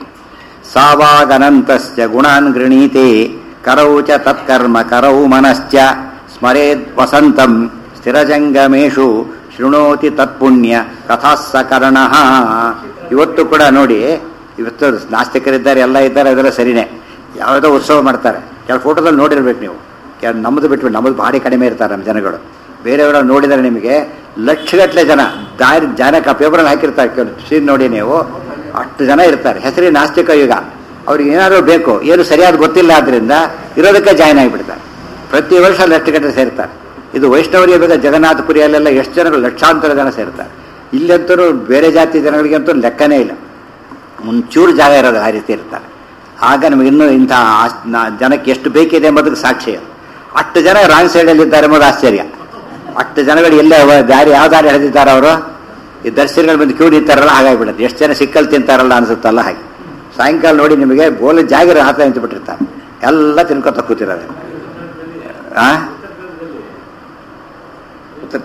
ಸಾವಾಗನಂತಸ್ಯ ಗುಣಾನ್ ಗೃಣೀತೆ ಕರೌ ಚ ತತ್ಕರ್ಮ ಕರೌ ಮನಶ್ಚ ಸ್ಮರೇದ್ ವಸಂತಂ ಸ್ಥಿರಜಂಗಮೇಶು ಶೃಣೋತಿ ತತ್ಪುಣ್ಯ ಕಥಾಸ್ಸಕರಣ ಇವತ್ತು ಕೂಡ ನೋಡಿ ಇವತ್ತು ನಾಸ್ತಿಕರಿದ್ದಾರೆ ಎಲ್ಲ ಇದ್ದಾರೆ ಅದೆಲ್ಲ ಸರಿನೇ ಯಾವುದೋ ಉತ್ಸವ ಮಾಡ್ತಾರೆ ಕೆಲವು ಫೋಟೋದಲ್ಲಿ ನೋಡಿರ್ಬೇಕು ನೀವು ಕೆಲ ನಮ್ಮದು ಬಿಟ್ಬಿಟ್ಟು ನಮ್ಮದು ಭಾರಿ ಕಡಿಮೆ ಇರ್ತಾರೆ ನಮ್ಮ ಜನಗಳು ಬೇರೆಯವರ ನೋಡಿದರೆ ನಿಮಗೆ ಲಕ್ಷಗಟ್ಟಲೆ ಜನ ದಾರಿ ಜನಕ ಪೇಪರಲ್ಲಿ ಹಾಕಿರ್ತಾರೆ ಕೆಲವು ಸೀನ್ ನೋಡಿ ನೀವು ಅಷ್ಟು ಜನ ಇರ್ತಾರೆ ಹೆಸರಿ ನಾಸ್ತಿಕ ಯುಗ ಅವ್ರಿಗೆ ಏನಾದರೂ ಬೇಕು ಏನು ಸರಿಯಾದ ಗೊತ್ತಿಲ್ಲ ಆದ್ರಿಂದ ಇರೋದಕ್ಕೆ ಜಾಯ್ನ್ ಆಗಿಬಿಡ್ತಾರೆ ಪ್ರತಿ ವರ್ಷ ಲಕ್ಷಗಟ್ಟಲೆ ಸೇರ್ತಾರೆ ಇದು ವೈಷ್ಣವರಿಗೆ ಬೇಕಾದ ಜಗನ್ನಾಥಪುರಿಯಲ್ಲೆಲ್ಲ ಎಷ್ಟು ಜನಗಳು ಲಕ್ಷಾಂತರ ಜನ ಸೇರ್ತಾರೆ ಇಲ್ಲಂತೂ ಬೇರೆ ಜಾತಿ ಜನಗಳಿಗಂತೂ ಲೆಕ್ಕನೇ ಇಲ್ಲ ಒಂಚೂರು ಜಾಗ ಇರೋದು ಆ ರೀತಿ ಇರ್ತಾರೆ ಆಗ ನಮಗೆ ಇನ್ನೂ ಇಂಥ ಆಸ್- ನಾ- ಜನಕ್ಕೆ ಎಷ್ಟು ಬೇಕಿದೆ ಎಂಬುದಕ್ಕೆ ಸಾಕ್ಷಿ ಅದು ಅಷ್ಟು ಜನ ರಾಂಗ್ ಸೈಡಲ್ಲಿ ಇದ್ದಾರೆ ಎಂಬುದು ಆಶ್ಚರ್ಯ ಅಷ್ಟು ಜನಗಳು ಎಲ್ಲೇ ಅವ- ದಾರಿ ಯಾವ ದಾರಿ ಎಳೆದಿದ್ದಾರೆ ಅವರು ಈ ದರ್ಶನಗಳು ಬಂದು ಕ್ಯೂ ನಿಂತಾರಲ್ಲ ಹಾಗಾಗಿಬಿಡುತ್ತೆ ಎಷ್ಟು ಜನ ಸಿಕ್ಕಲ್ ತಿಂತಾರಲ್ಲ ಅನ್ಸುತ್ತಲ್ಲ ಹಾಗೆ ಸಾಯಂಕಾಲ ನೋಡಿ ನಿಮಗೆ ಗೋಲ ಜಾಗಿರ ಹಾತ ನಿಂತುಬಿಟ್ಟಿರ್ತಾರೆ ಎಲ್ಲ ತಿನ್ಕೊತ ಕೂತಿರೋದು ಆ ಉತ್ತರ-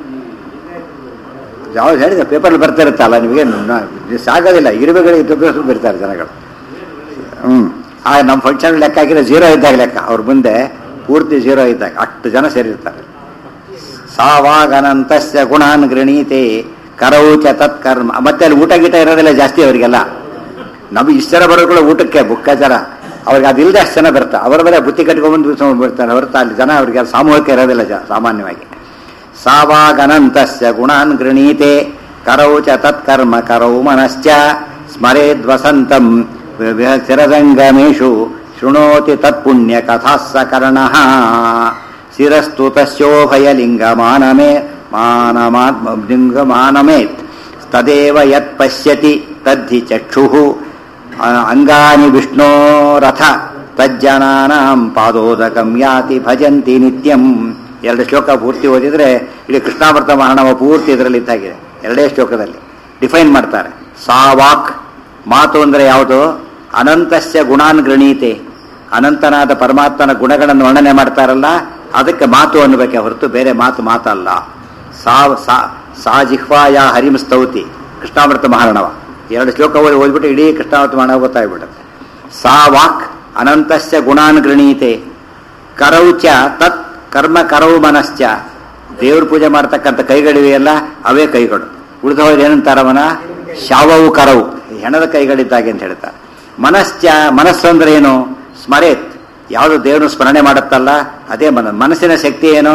ಯಾವ್ದು ಹೇಳಿದೆ ಪೇಪರ್ ಬರ್ತಾ ಇರುತ್ತಲ್ಲ ನಿಮಗೆ ನ- ಸಾಗೋದಿಲ್ಲ ಇರುವೆಗಳಿಗೆ ತುಪ್ಪಿಸ್ಕೊಂಡು ಬರ್ತಾರೆ ಜನಗಳು ಹ್ಮ್ ಆ ನಮ್ಮ ಫಂಕ್ಷನ್ ಲೆಕ್ಕ ಹಾಕಿದ್ರೆ ಜೀರೋ ಇದ್ದಾಗ ಲೆಕ್ಕ ಅವ್ರ ಮುಂದೆ ಪೂರ್ತಿ ಜೀರೋ ಇದ್ದಾಗ ಅಷ್ಟು ಜನ ಸೇರಿರ್ತಾರೆ ಸಾವಾಗನಂತಸ್ಯ ಗುಣಾನ್ ಗೃಣೀತೆ ಕರೌಚ ತತ್ಕರ್ಮ ಮತ್ತೆ ಅಲ್ಲಿ ಊಟ ಗೀಟ ಇರೋದಿಲ್ಲ ಜಾಸ್ತಿ ಅವರಿಗೆಲ್ಲ ನಮಗೆ ಇಷ್ಟು ಜನ ಬರೋಗಳು ಊಟಕ್ಕೆ ಬುಕ್ಕ ಜನ ಅವ್ರಿಗೆ ಅದಿಲ್ಲದೆ ಅಷ್ಟು ಜನ ಬರ್ತಾರೆ ಅವರ ಮೇಲೆ ಬುತ್ತಿ ಕಟ್ಕೊಂಡ್ಬಂದು ಬರ್ತಾರೆ ಹೊರತು ಅಲ್ಲಿ ಜನ ಅವರಿಗೆ ಅದು ಸಾಮೂಹಿಕ ಇರೋದಿಲ್ಲ ಜ ಸಾಮಾನ್ಯವಾಗಿ ಸಾವಾಗನಂತಸ್ಯ ಗುಣಾನ್ ಗೃಣೀತೆ ಕರೌ ಚ ತತ್ಕರ್ಮ ಕರೌ ಮನಶ್ಚ ಸ್ಮರೇದ್ವಸಂತಂ ಚಿರದಂಗಮೇಶು ಶೃಣೋತಿ ತತ್ಪುಣ್ಯ ಕಥಾಸ್ಸಕರ್ಣ ಶಿರಸ್ತು ತಸ್ಯೋಭಯಲಿಂಗಮಾನಮೇ ಮಾನಮಾತ್ಮಲಿಂಗಮಾನಮೇತ್ ತದೇವ ಯತ್ ಪಶ್ಯತಿ ತದ್ಧಿ ಚಕ್ಷುಃ ಅಂಗಾನಿ ವಿಷ್ಣೋರಥ ತಜ್ಜನಾನಾಂ ಪಾದೋದಕಂ ಯಾತಿ ಭಜಂತಿ ನಿತ್ಯಂ ಎರಡು ಶ್ಲೋಕ ಪೂರ್ತಿ ಓದಿದ್ರೆ ಇಡೀ ಕೃಷ್ಣಾಮೃತ ಮಹಾಣವ ಪೂರ್ತಿ ಇದರಲ್ಲಿ ಇದ್ದಾಗಿದೆ ಎರಡೇ ಶ್ಲೋಕದಲ್ಲಿ ಡಿಫೈನ್ ಮಾಡ್ತಾರೆ ಸಾ ವಾಕ್ ಮಾತು ಅಂದರೆ ಯಾವುದು ಅನಂತಸ್ಯ ಗುಣಾನ್ ಗೃಣೀತೆ ಅನಂತನಾದ ಪರಮಾತ್ಮನ ಗುಣಗಳನ್ನು ವರ್ಣನೆ ಮಾಡ್ತಾರಲ್ಲ ಅದಕ್ಕೆ ಮಾತು ಅನ್ನಬೇಕೆ ಹೊರತು ಬೇರೆ ಮಾತು ಮಾತಲ್ಲ ಸಾ ಸಾ- ಸಾ ಜಿಹ್ವಾಯ ಹರಿಂ ಸ್ತೌತಿ ಕೃಷ್ಣಾಮೃತ ಮಹಾರಣವ ಎರಡು ಶ್ಲೋಕ ಓದಿ ಓದ್ಬಿಟ್ಟು ಇಡೀ ಕೃಷ್ಣಾಮೃತ ಮಹಾರಣವ ಗೊತ್ತಾಗ್ಬಿಡುತ್ತೆ ಸಾ ವಾಕ್ ಅನಂತಸ್ಯ ಗುಣಾನ್ ಗೃಣೀತೆ ಕರೌಚ ತತ್ ಕರ್ಮ ಕರವು ಮನಶ್ಚ ದೇವ್ರ ಪೂಜೆ ಮಾಡ್ತಕ್ಕಂಥ ಕೈಗಳಿವೆಯಲ್ಲ ಅವೇ ಕೈಗಳು ಉಳಿದವರು ಏನಂತಾರವನ ಶಾವವು ಕರವು ಹೆಣದ ಕೈಗಳಿದ್ದಾಗೆ ಅಂತ ಹೇಳ್ತಾರೆ ಮನಶ್ಚ ಮನಸ್ಸು ಅಂದ್ರೆ ಏನು ಸ್ಮರೇತ್ ಯಾವುದು ದೇವರನ್ನು ಸ್ಮರಣೆ ಮಾಡುತ್ತಲ್ಲ ಅದೇ ಮನ ಮನಸ್ಸಿನ ಶಕ್ತಿ ಏನು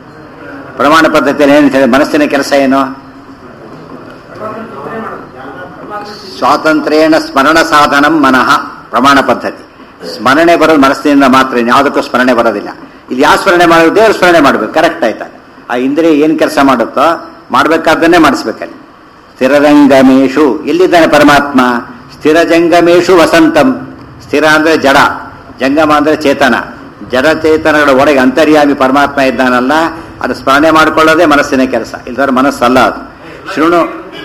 ಪ್ರಮಾಣ ಪದ್ಧತಿಯಲ್ಲಿ ಏನು ಹೇಳಿ ಮನಸ್ಸಿನ ಕೆಲಸ ಏನು ಪರಮಾತ್ಮನ ಚಿಂತನೆ ಮಾಡೋದು ಪರಮಾತ್ಮನ ಚಿಂತನೆ ಸ್ವಾತಂತ್ರ್ಯೇಣ ಸ್ಮರಣ ಸಾಧನಂ ಮನಃ ಪ್ರಮಾಣ ಪದ್ಧತಿ ಸ್ಮರಣೆ ಬರೋದು ಮನಸ್ಸಿನಿಂದ ಮಾತ್ರ ಯಾವುದಕ್ಕೂ ಸ್ಮರಣೆ ಬರೋದಿಲ್ಲ ಇಲ್ಲಿ ಯಾವ ಸ್ಮರಣೆ ಮಾಡೋದು ದೇವ್ರ ಸ್ಮರಣೆ ಮಾಡಬೇಕು ಕರೆಕ್ಟ್ ಆಯ್ತಾ ಆ ಇಂದ್ರಿಯ ಏನು ಕೆಲಸ ಮಾಡುತ್ತೋ ಮಾಡಬೇಕಾದ್ದನ್ನೇ ಮಾಡಿಸ್ಬೇಕಲ್ಲಿ ಸ್ಥಿರರಂಗಮೇಶು ಎಲ್ಲಿದ್ದಾನೆ ಪರಮಾತ್ಮ ಸ್ಥಿರಜಂಗಮೇಶು ವಸಂತಂ ಸ್ಥಿರ ಅಂದ್ರೆ ಜಡ ಜಂಗಮ ಅಂದ್ರೆ ಚೇತನ ಜಡ ಚೇತನಗಳ ಒಳಗೆ ಅಂತರ್ಯಾಮಿ ಪರಮಾತ್ಮ ಇದ್ದಾನಲ್ಲ ಅದು ಸ್ಮರಣೆ ಮಾಡಿಕೊಳ್ಳೋದೇ ಮನಸ್ಸಿನ ಕೆಲಸ ಇಲ್ದಾರೆ ಮನಸ್ಸಲ್ಲ ಅದು ಶೃಣು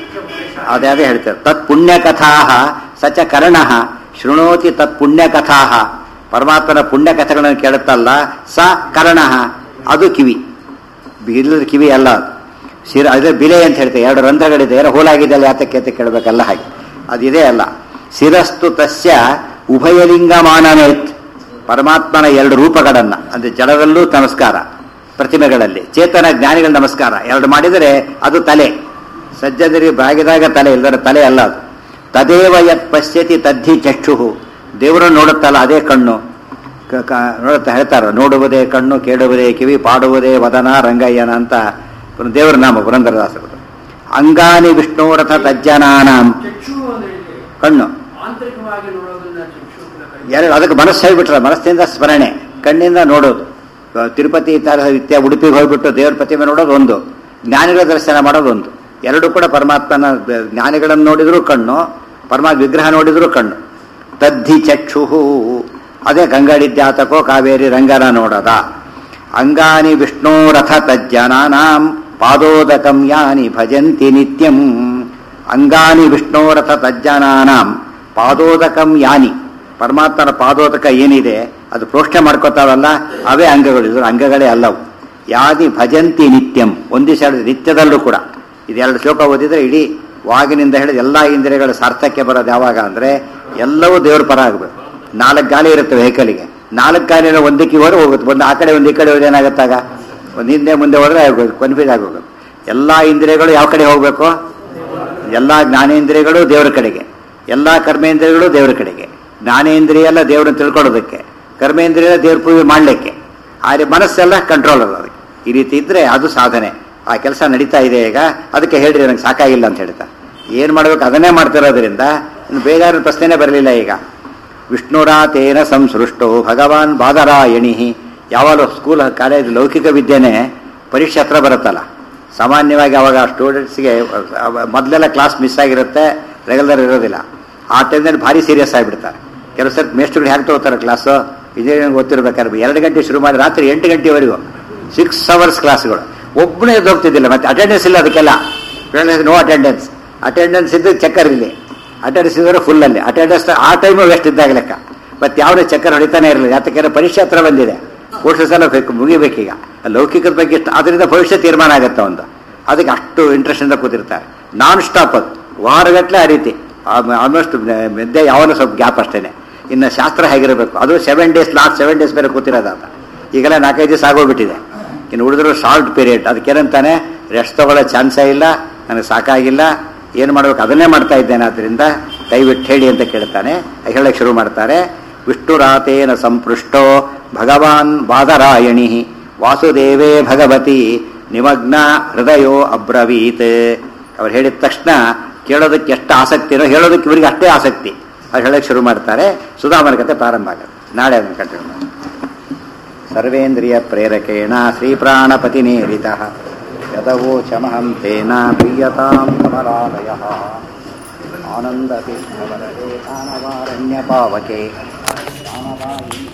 ಅದೇ ಅದೇ ಹೇಳ್ತಾರೆ ತತ್ ಪುಣ್ಯಕಥಾ ಸಚ ಕರ್ಣ ಶೃಣೋತಿ ತತ್ ಪುಣ್ಯಕಥಾ ಪರಮಾತ್ಮನ ಪುಣ್ಯಕಥೆಗಳನ್ನು ಕೇಳುತ್ತಲ್ಲ ಸ ಕರ್ಣ ಅದು ಕಿವಿ ಇಲ್ಲದ ಕಿವಿ ಅಲ್ಲ ಅದು ಶಿರ ಅದೇ ಬಿಲೆ ಅಂತ ಹೇಳ್ತಾರೆ ಎರಡು ರಂಧ್ರಗಳಿದೆ ಏನೋ ಹೋಲಾಗಿದೆ ಅಲ್ಲ ಯಾತಕ್ಕೆ ಅಂತ ಕೇಳಬೇಕಲ್ಲ ಹಾಗೆ ಅದಿದೆ ಅಲ್ಲ ಶಿರಸ್ತು ತಸ್ಯ ಉಭಯಲಿಂಗ ಮಾನನೇತ್ ಪರಮಾತ್ಮನ ಎರಡು ರೂಪಗಳನ್ನ ಅಂದ್ರೆ ಜಡದಲ್ಲೂ ನಮಸ್ಕಾರ ಪ್ರತಿಮೆಗಳಲ್ಲಿ ಚೇತನ ಜ್ಞಾನಿಗಳ ನಮಸ್ಕಾರ ಎರಡು ಮಾಡಿದರೆ ಅದು ತಲೆ ಸಜ್ಜನರಿಗೆ ಬಾಗಿದಾಗ ತಲೆ ಇಲ್ಲದ್ರೆ ತಲೆ ಅಲ್ಲ ಅದು ತದೇವ ಯತ್ ಪಶ್ಯತಿ ತದ್ಧಿ ಚಕ್ಷು ದೇವರನ್ನು ನೋಡುತ್ತಲ್ಲ ಅದೇ ಕಣ್ಣು ಕ- ಕ- ನೋಡುತ್ತಾ ಹೇಳ್ತಾರ ನೋಡುವುದೇ ಕಣ್ಣು ಕೇಳುವುದೇ ಕಿವಿ ಪಾಡುವುದೇ ವದನ ರಂಗಯ್ಯನ ಅಂತ ಒಂದು ದೇವರ ನಾಮ ಪುರಂದರದಾಸರು ಅಂಗಾನಿ ವಿಷ್ಣುರಥ ತಜ್ಜನಾನಾಂ ಚಕ್ಷು ಅಂದ್ರೆ ಇಲ್ಲಿ ಕಣ್ಣು ಆಂತರಿಕವಾಗಿ ನೋಡೋದನ್ನ ಚಕ್ಷು ಅಂತ ಕರೀತಾರೆ. ಎರಡು ಅದಕ್ಕೆ ಮನಸ್ಸು ಹೇಳ್ಬಿಟ್ರೆ ಮನಸ್ಸಿನಿಂದ ಸ್ಮರಣೆ ಕಣ್ಣಿಂದ ನೋಡೋದು ಇವಾಗ ತಿರುಪತಿ ತರ ಇತ್ಯ ಉಡುಪಿಗೆ ಹೋಗ್ಬಿಟ್ಟು ದೇವ್ರ ಪ್ರತಿಮೆ ನೋಡೋದು ಒಂದು ಜ್ಞಾನಿಗಳ ದರ್ಶನ ಮಾಡೋದು ಒಂದು ಎರಡು ಕೂಡ ಪರಮಾತ್ಮನ ಬ- ಜ್ಞಾನಿಗಳನ್ನು ನೋಡಿದ್ರು ಕಣ್ಣು ಪರಮಾತ್ಮ ವಿಗ್ರಹ ನೋಡಿದ್ರು ಕಣ್ಣು ತದ್ಧಿ ಚಕ್ಷು ಅದೇ ಗಂಗಾಡಿದ್ಯಾತಕೋ ಕಾವೇರಿ ರಂಗನ ನೋಡದ ಅಂಗಾನಿ ವಿಷ್ಣೋರಥ ತಜ್ಜನಾನಾಂ ಪಾದೋದಕಂ ಯಾನಿ ಭಜಂತಿ ನಿತ್ಯಂ ಅಂಗಾನಿ ವಿಷ್ಣೋರಥ ತಜ್ಜನಾನಾಂ ಪಾದೋದಕಂ ಯಾನಿ ಪರಮಾತ್ಮನ ಪಾದೋದಕ ಏನಿದೆ ಅದು ಪ್ರೋಷ್ಠೆ ಮಾಡ್ಕೋತಾವಲ್ಲ ಅವೇ ಅಂಗಗಳು ಇದ್ರ ಅಂಗಗಳೇ ಅಲ್ಲವು ಯಾದಿ ಭಜಂತಿ ನಿತ್ಯಂ ಒಂದಿಶ ನಿತ್ಯದಲ್ಲೂ ಕೂಡ ಇದೆರಡು ಶ್ಲೋಕ ಓದಿದ್ರೆ ಇಡೀ ವಾಗಿನಿಂದ ಹಿಡಿದು ಎಲ್ಲ ಇಂದ್ರಿಯಗಳ ಸಾರ್ಥಕ್ಯ ಬರೋದು ಯಾವಾಗ ಅಂದ್ರೆ ಎಲ್ಲವೂ ದೇವ್ರ ಪರ ಆಗಬೇಕು ನಾಲ್ಕು ಗಾಲಿ ಇರುತ್ತೆ ವೆಹಿಕಲ್ಗೆ ನಾಲ್ಕು ಗಾಲಿನ ಒಂದಕ್ಕೆ ಹೋದ್ರೆ ಹೋಗುತ್ತೆ ಒಂದು ಆ ಕಡೆ ಒಂದು ಈ ಕಡೆ ಹೋದ್ರೆ ಏನಾಗುತ್ತಾಗ ಒಂದು ಹಿಂದೆ ಮುಂದೆ ಹೋದ್ರೆ ಕನ್ಫ್ಯೂಸ್ ಆಗೋದು ಎಲ್ಲ ಇಂದ್ರಿಯಗಳು ಯಾವ ಕಡೆ ಹೋಗಬೇಕು ಎಲ್ಲ ಜ್ಞಾನೇಂದ್ರಿಯಗಳು ದೇವರ ಕಡೆಗೆ ಎಲ್ಲ ಕರ್ಮೇಂದ್ರಿಯಗಳು ದೇವರ ಕಡೆಗೆ ಜ್ಞಾನೇಂದ್ರಿಯ ಎಲ್ಲ ದೇವರನ್ನು ತಿಳ್ಕೊಳ್ಳೋದಕ್ಕೆ ಕರ್ಮೇಂದ್ರಿಯ ದೇವ್ರ ಪೂಜೆ ಮಾಡಲಿಕ್ಕೆ ಆದರೆ ಮನಸ್ಸೆಲ್ಲ ಕಂಟ್ರೋಲ್ ಅಲ್ಲ ಅದಕ್ಕೆ ಈ ರೀತಿ ಇದ್ರೆ ಅದು ಸಾಧನೆ ಆ ಕೆಲಸ ನಡೀತಾ ಇದೆ ಈಗ ಅದಕ್ಕೆ ಹೇಳ್ರಿ ನನಗೆ ಸಾಕಾಗಿಲ್ಲ ಅಂತ ಹೇಳ್ತಾ ಏನು ಮಾಡ್ಬೇಕು ಅದನ್ನೇ ಮಾಡ್ತಿರೋದ್ರಿಂದ ಇನ್ನು ಬೇಜಾರಿನ ಪ್ರಶ್ನೆನೇ ಬರಲಿಲ್ಲ ಈಗ ವಿಷ್ಣುರಾತೇನ ಸಂಸೃಷ್ಟೋ ಭಗವಾನ್ ಬಾದರಾಯಣಿ ಯಾವಾಗಲೂ ಸ್ಕೂಲ್ ಕಾಲೇಜ್ ಲೌಕಿಕ ವಿದ್ಯೆನೇ ಪರೀಕ್ಷೆ ಹತ್ರ ಬರುತ್ತಲ್ಲ ಸಾಮಾನ್ಯವಾಗಿ ಅವಾಗ ಸ್ಟೂಡೆಂಟ್ಸ್ಗೆ ಮೊದಲೆಲ್ಲ ಕ್ಲಾಸ್ ಮಿಸ್ ಆಗಿರುತ್ತೆ ರೆಗ್ಯುಲರ್ ಇರೋದಿಲ್ಲ ಆ ಟೈಮ್ನಲ್ಲಿ ಭಾರಿ ಸೀರಿಯಸ್ ಆಗಿಬಿಡ್ತಾರೆ ಕೆಲವು ಸರ್ ಮೇಸ್ಟ್ರುಗಳು ಹೇಗೆ ತಗೋತಾರೆ ಕ್ಲಾಸು ಇಂಜಿನಿಯರಿಂಗ್ ಓದ್ತಿರ್ಬೇಕಾದ್ರೆ ಎರಡು ಗಂಟೆ ಶುರು ಮಾಡಿ ರಾತ್ರಿ ಎಂಟು ಗಂಟೆವರೆಗೂ ಸಿಕ್ಸ್ ಅವರ್ಸ್ ಕ್ಲಾಸ್ಗಳು ಒಬ್ಬನೇ ಎದ್ದು ಹೋಗ್ತಿದ್ದಿಲ್ಲ ಮತ್ತೆ ಅಟೆಂಡೆನ್ಸ್ ಇಲ್ಲ ಅದಕ್ಕೆಲ್ಲ ನೋ ಅಟೆಂಡೆನ್ಸ್ ಅಟೆಂಡೆನ್ಸ್ ಇದ್ದು ಚೆಕ್ಕರ್ ಇಲ್ಲಿ ಅಟೆಂಡೆನ್ಸ್ ಇದ್ರೆ ಫುಲ್ ಅಲ್ಲಿ ಅಟೆಂಡೆನ್ಸ್ ಆ ಟೈಮು ವೇಸ್ಟ್ ಇದ್ದಾಗ ಲೆಕ್ಕ ಮತ್ತೆ ಯಾವುದೇ ಚಕ್ಕರ್ ಹೊಡಿತಾನೆ ಇರಲಿಲ್ಲ ಯಾತಕ್ಕೆ ಪರೀಕ್ಷೆ ಹತ್ರ ಬಂದಿದೆ ಕೋರ್ಸಸ್ ಎಲ್ಲ ಬೇಕು ಮುಗಿಬೇಕೀಗ ಲೌಕಿಕದ ಬಗ್ಗೆ ಇಷ್ಟು ಅದರಿಂದ ಭವಿಷ್ಯ ತೀರ್ಮಾನ ಆಗುತ್ತೆ ಒಂದು ಅದಕ್ಕೆ ಅಷ್ಟು ಇಂಟ್ರೆಸ್ಟ್ ಇಂದ ಕೂತಿರ್ತಾರೆ ನಾನ್ ಸ್ಟಾಪ್ ಅದು ವಾರಗಟ್ಟಲೆ ಆ ರೀತಿ ಆಲ್ಮೋಸ್ಟ್ ಮೆದ್ದೆ ಯಾವಾಗಲೂ ಸ್ವಲ್ಪ ಗ್ಯಾಪ್ ಅಷ್ಟೇನೆ ಇನ್ನು ಶಾಸ್ತ್ರ ಹೇಗಿರಬೇಕು ಅದು seven days last seven days ಬೇರೆ ಕೂತಿರೋದು ಅಂತ ಈಗೆಲ್ಲ ನಾಲ್ಕೈದು ದಿವಸ ಆಗೋಗ್ಬಿಟ್ಟಿದೆ ಇನ್ನು ಉಳಿದ್ರು ಶಾರ್ಟ್ ಪೀರಿಯಡ್ ಅದಕ್ಕೇನಂತಾನೆ ರೆಸ್ಟ್ ತಗೊಳ್ಳೋ ಚಾನ್ಸೇ ಇಲ್ಲ ನನಗೆ ಸಾಕಾಗಿಲ್ಲ ಏನು ಮಾಡ್ಬೇಕು ಅದನ್ನೇ ಮಾಡ್ತಾ ಇದ್ದೇನೆ ಆದ್ದರಿಂದ ದಯವಿಟ್ಟು ಹೇಳಿ ಅಂತ ಕೇಳ್ತಾನೆ ಹೇಳಕ್ಕೆ ಶುರು ಮಾಡ್ತಾರೆ ವಿಷ್ಣುರಾತೇನ ಸಂಪೃಷ್ಟೋ ಭಗವಾನ್ ಬಾದರಾಯಣಿ ವಾಸುದೇವೇ ಭಗವತಿ ನಿಮಗ್ನ ಹೃದಯೋ ಅಬ್ರವೀತ್ ಅವ್ರು ಹೇಳಿದ ತಕ್ಷಣ ಕೇಳೋದಕ್ಕೆ ಎಷ್ಟು ಆಸಕ್ತಿನೋ ಹೇಳೋದಕ್ಕೆ ಇವರಿಗೆ ಅಷ್ಟೇ ಆಸಕ್ತಿ ಅವ್ರು ಹೇಳಕ್ಕೆ ಶುರು ಮಾಡ್ತಾರೆ ಸುಧಾಮನ ಕಥೆ ಪ್ರಾರಂಭ ಆಗುತ್ತೆ ನಾಳೆ ಅದನ್ನು ಕಂಟಿನ್ಯೂ ಮಾಡಿ ಸರ್ವೇಂದ್ರಿಯ ಪ್ರೇರಕೇಣ ಶ್ರೀಪ್ರಾಣಪತಿನೇರಿತ ಯದವೋಚಮಹಂ ತೇನ ಪ್ರೀಯತಾಂ ಕಮಲಾಲಯ ಆನಂದತೀರ್ಥವರದೆ ದಾನವಾರಣ್ಯ ಪಾವಕೆ ದಾನವಾಯಿ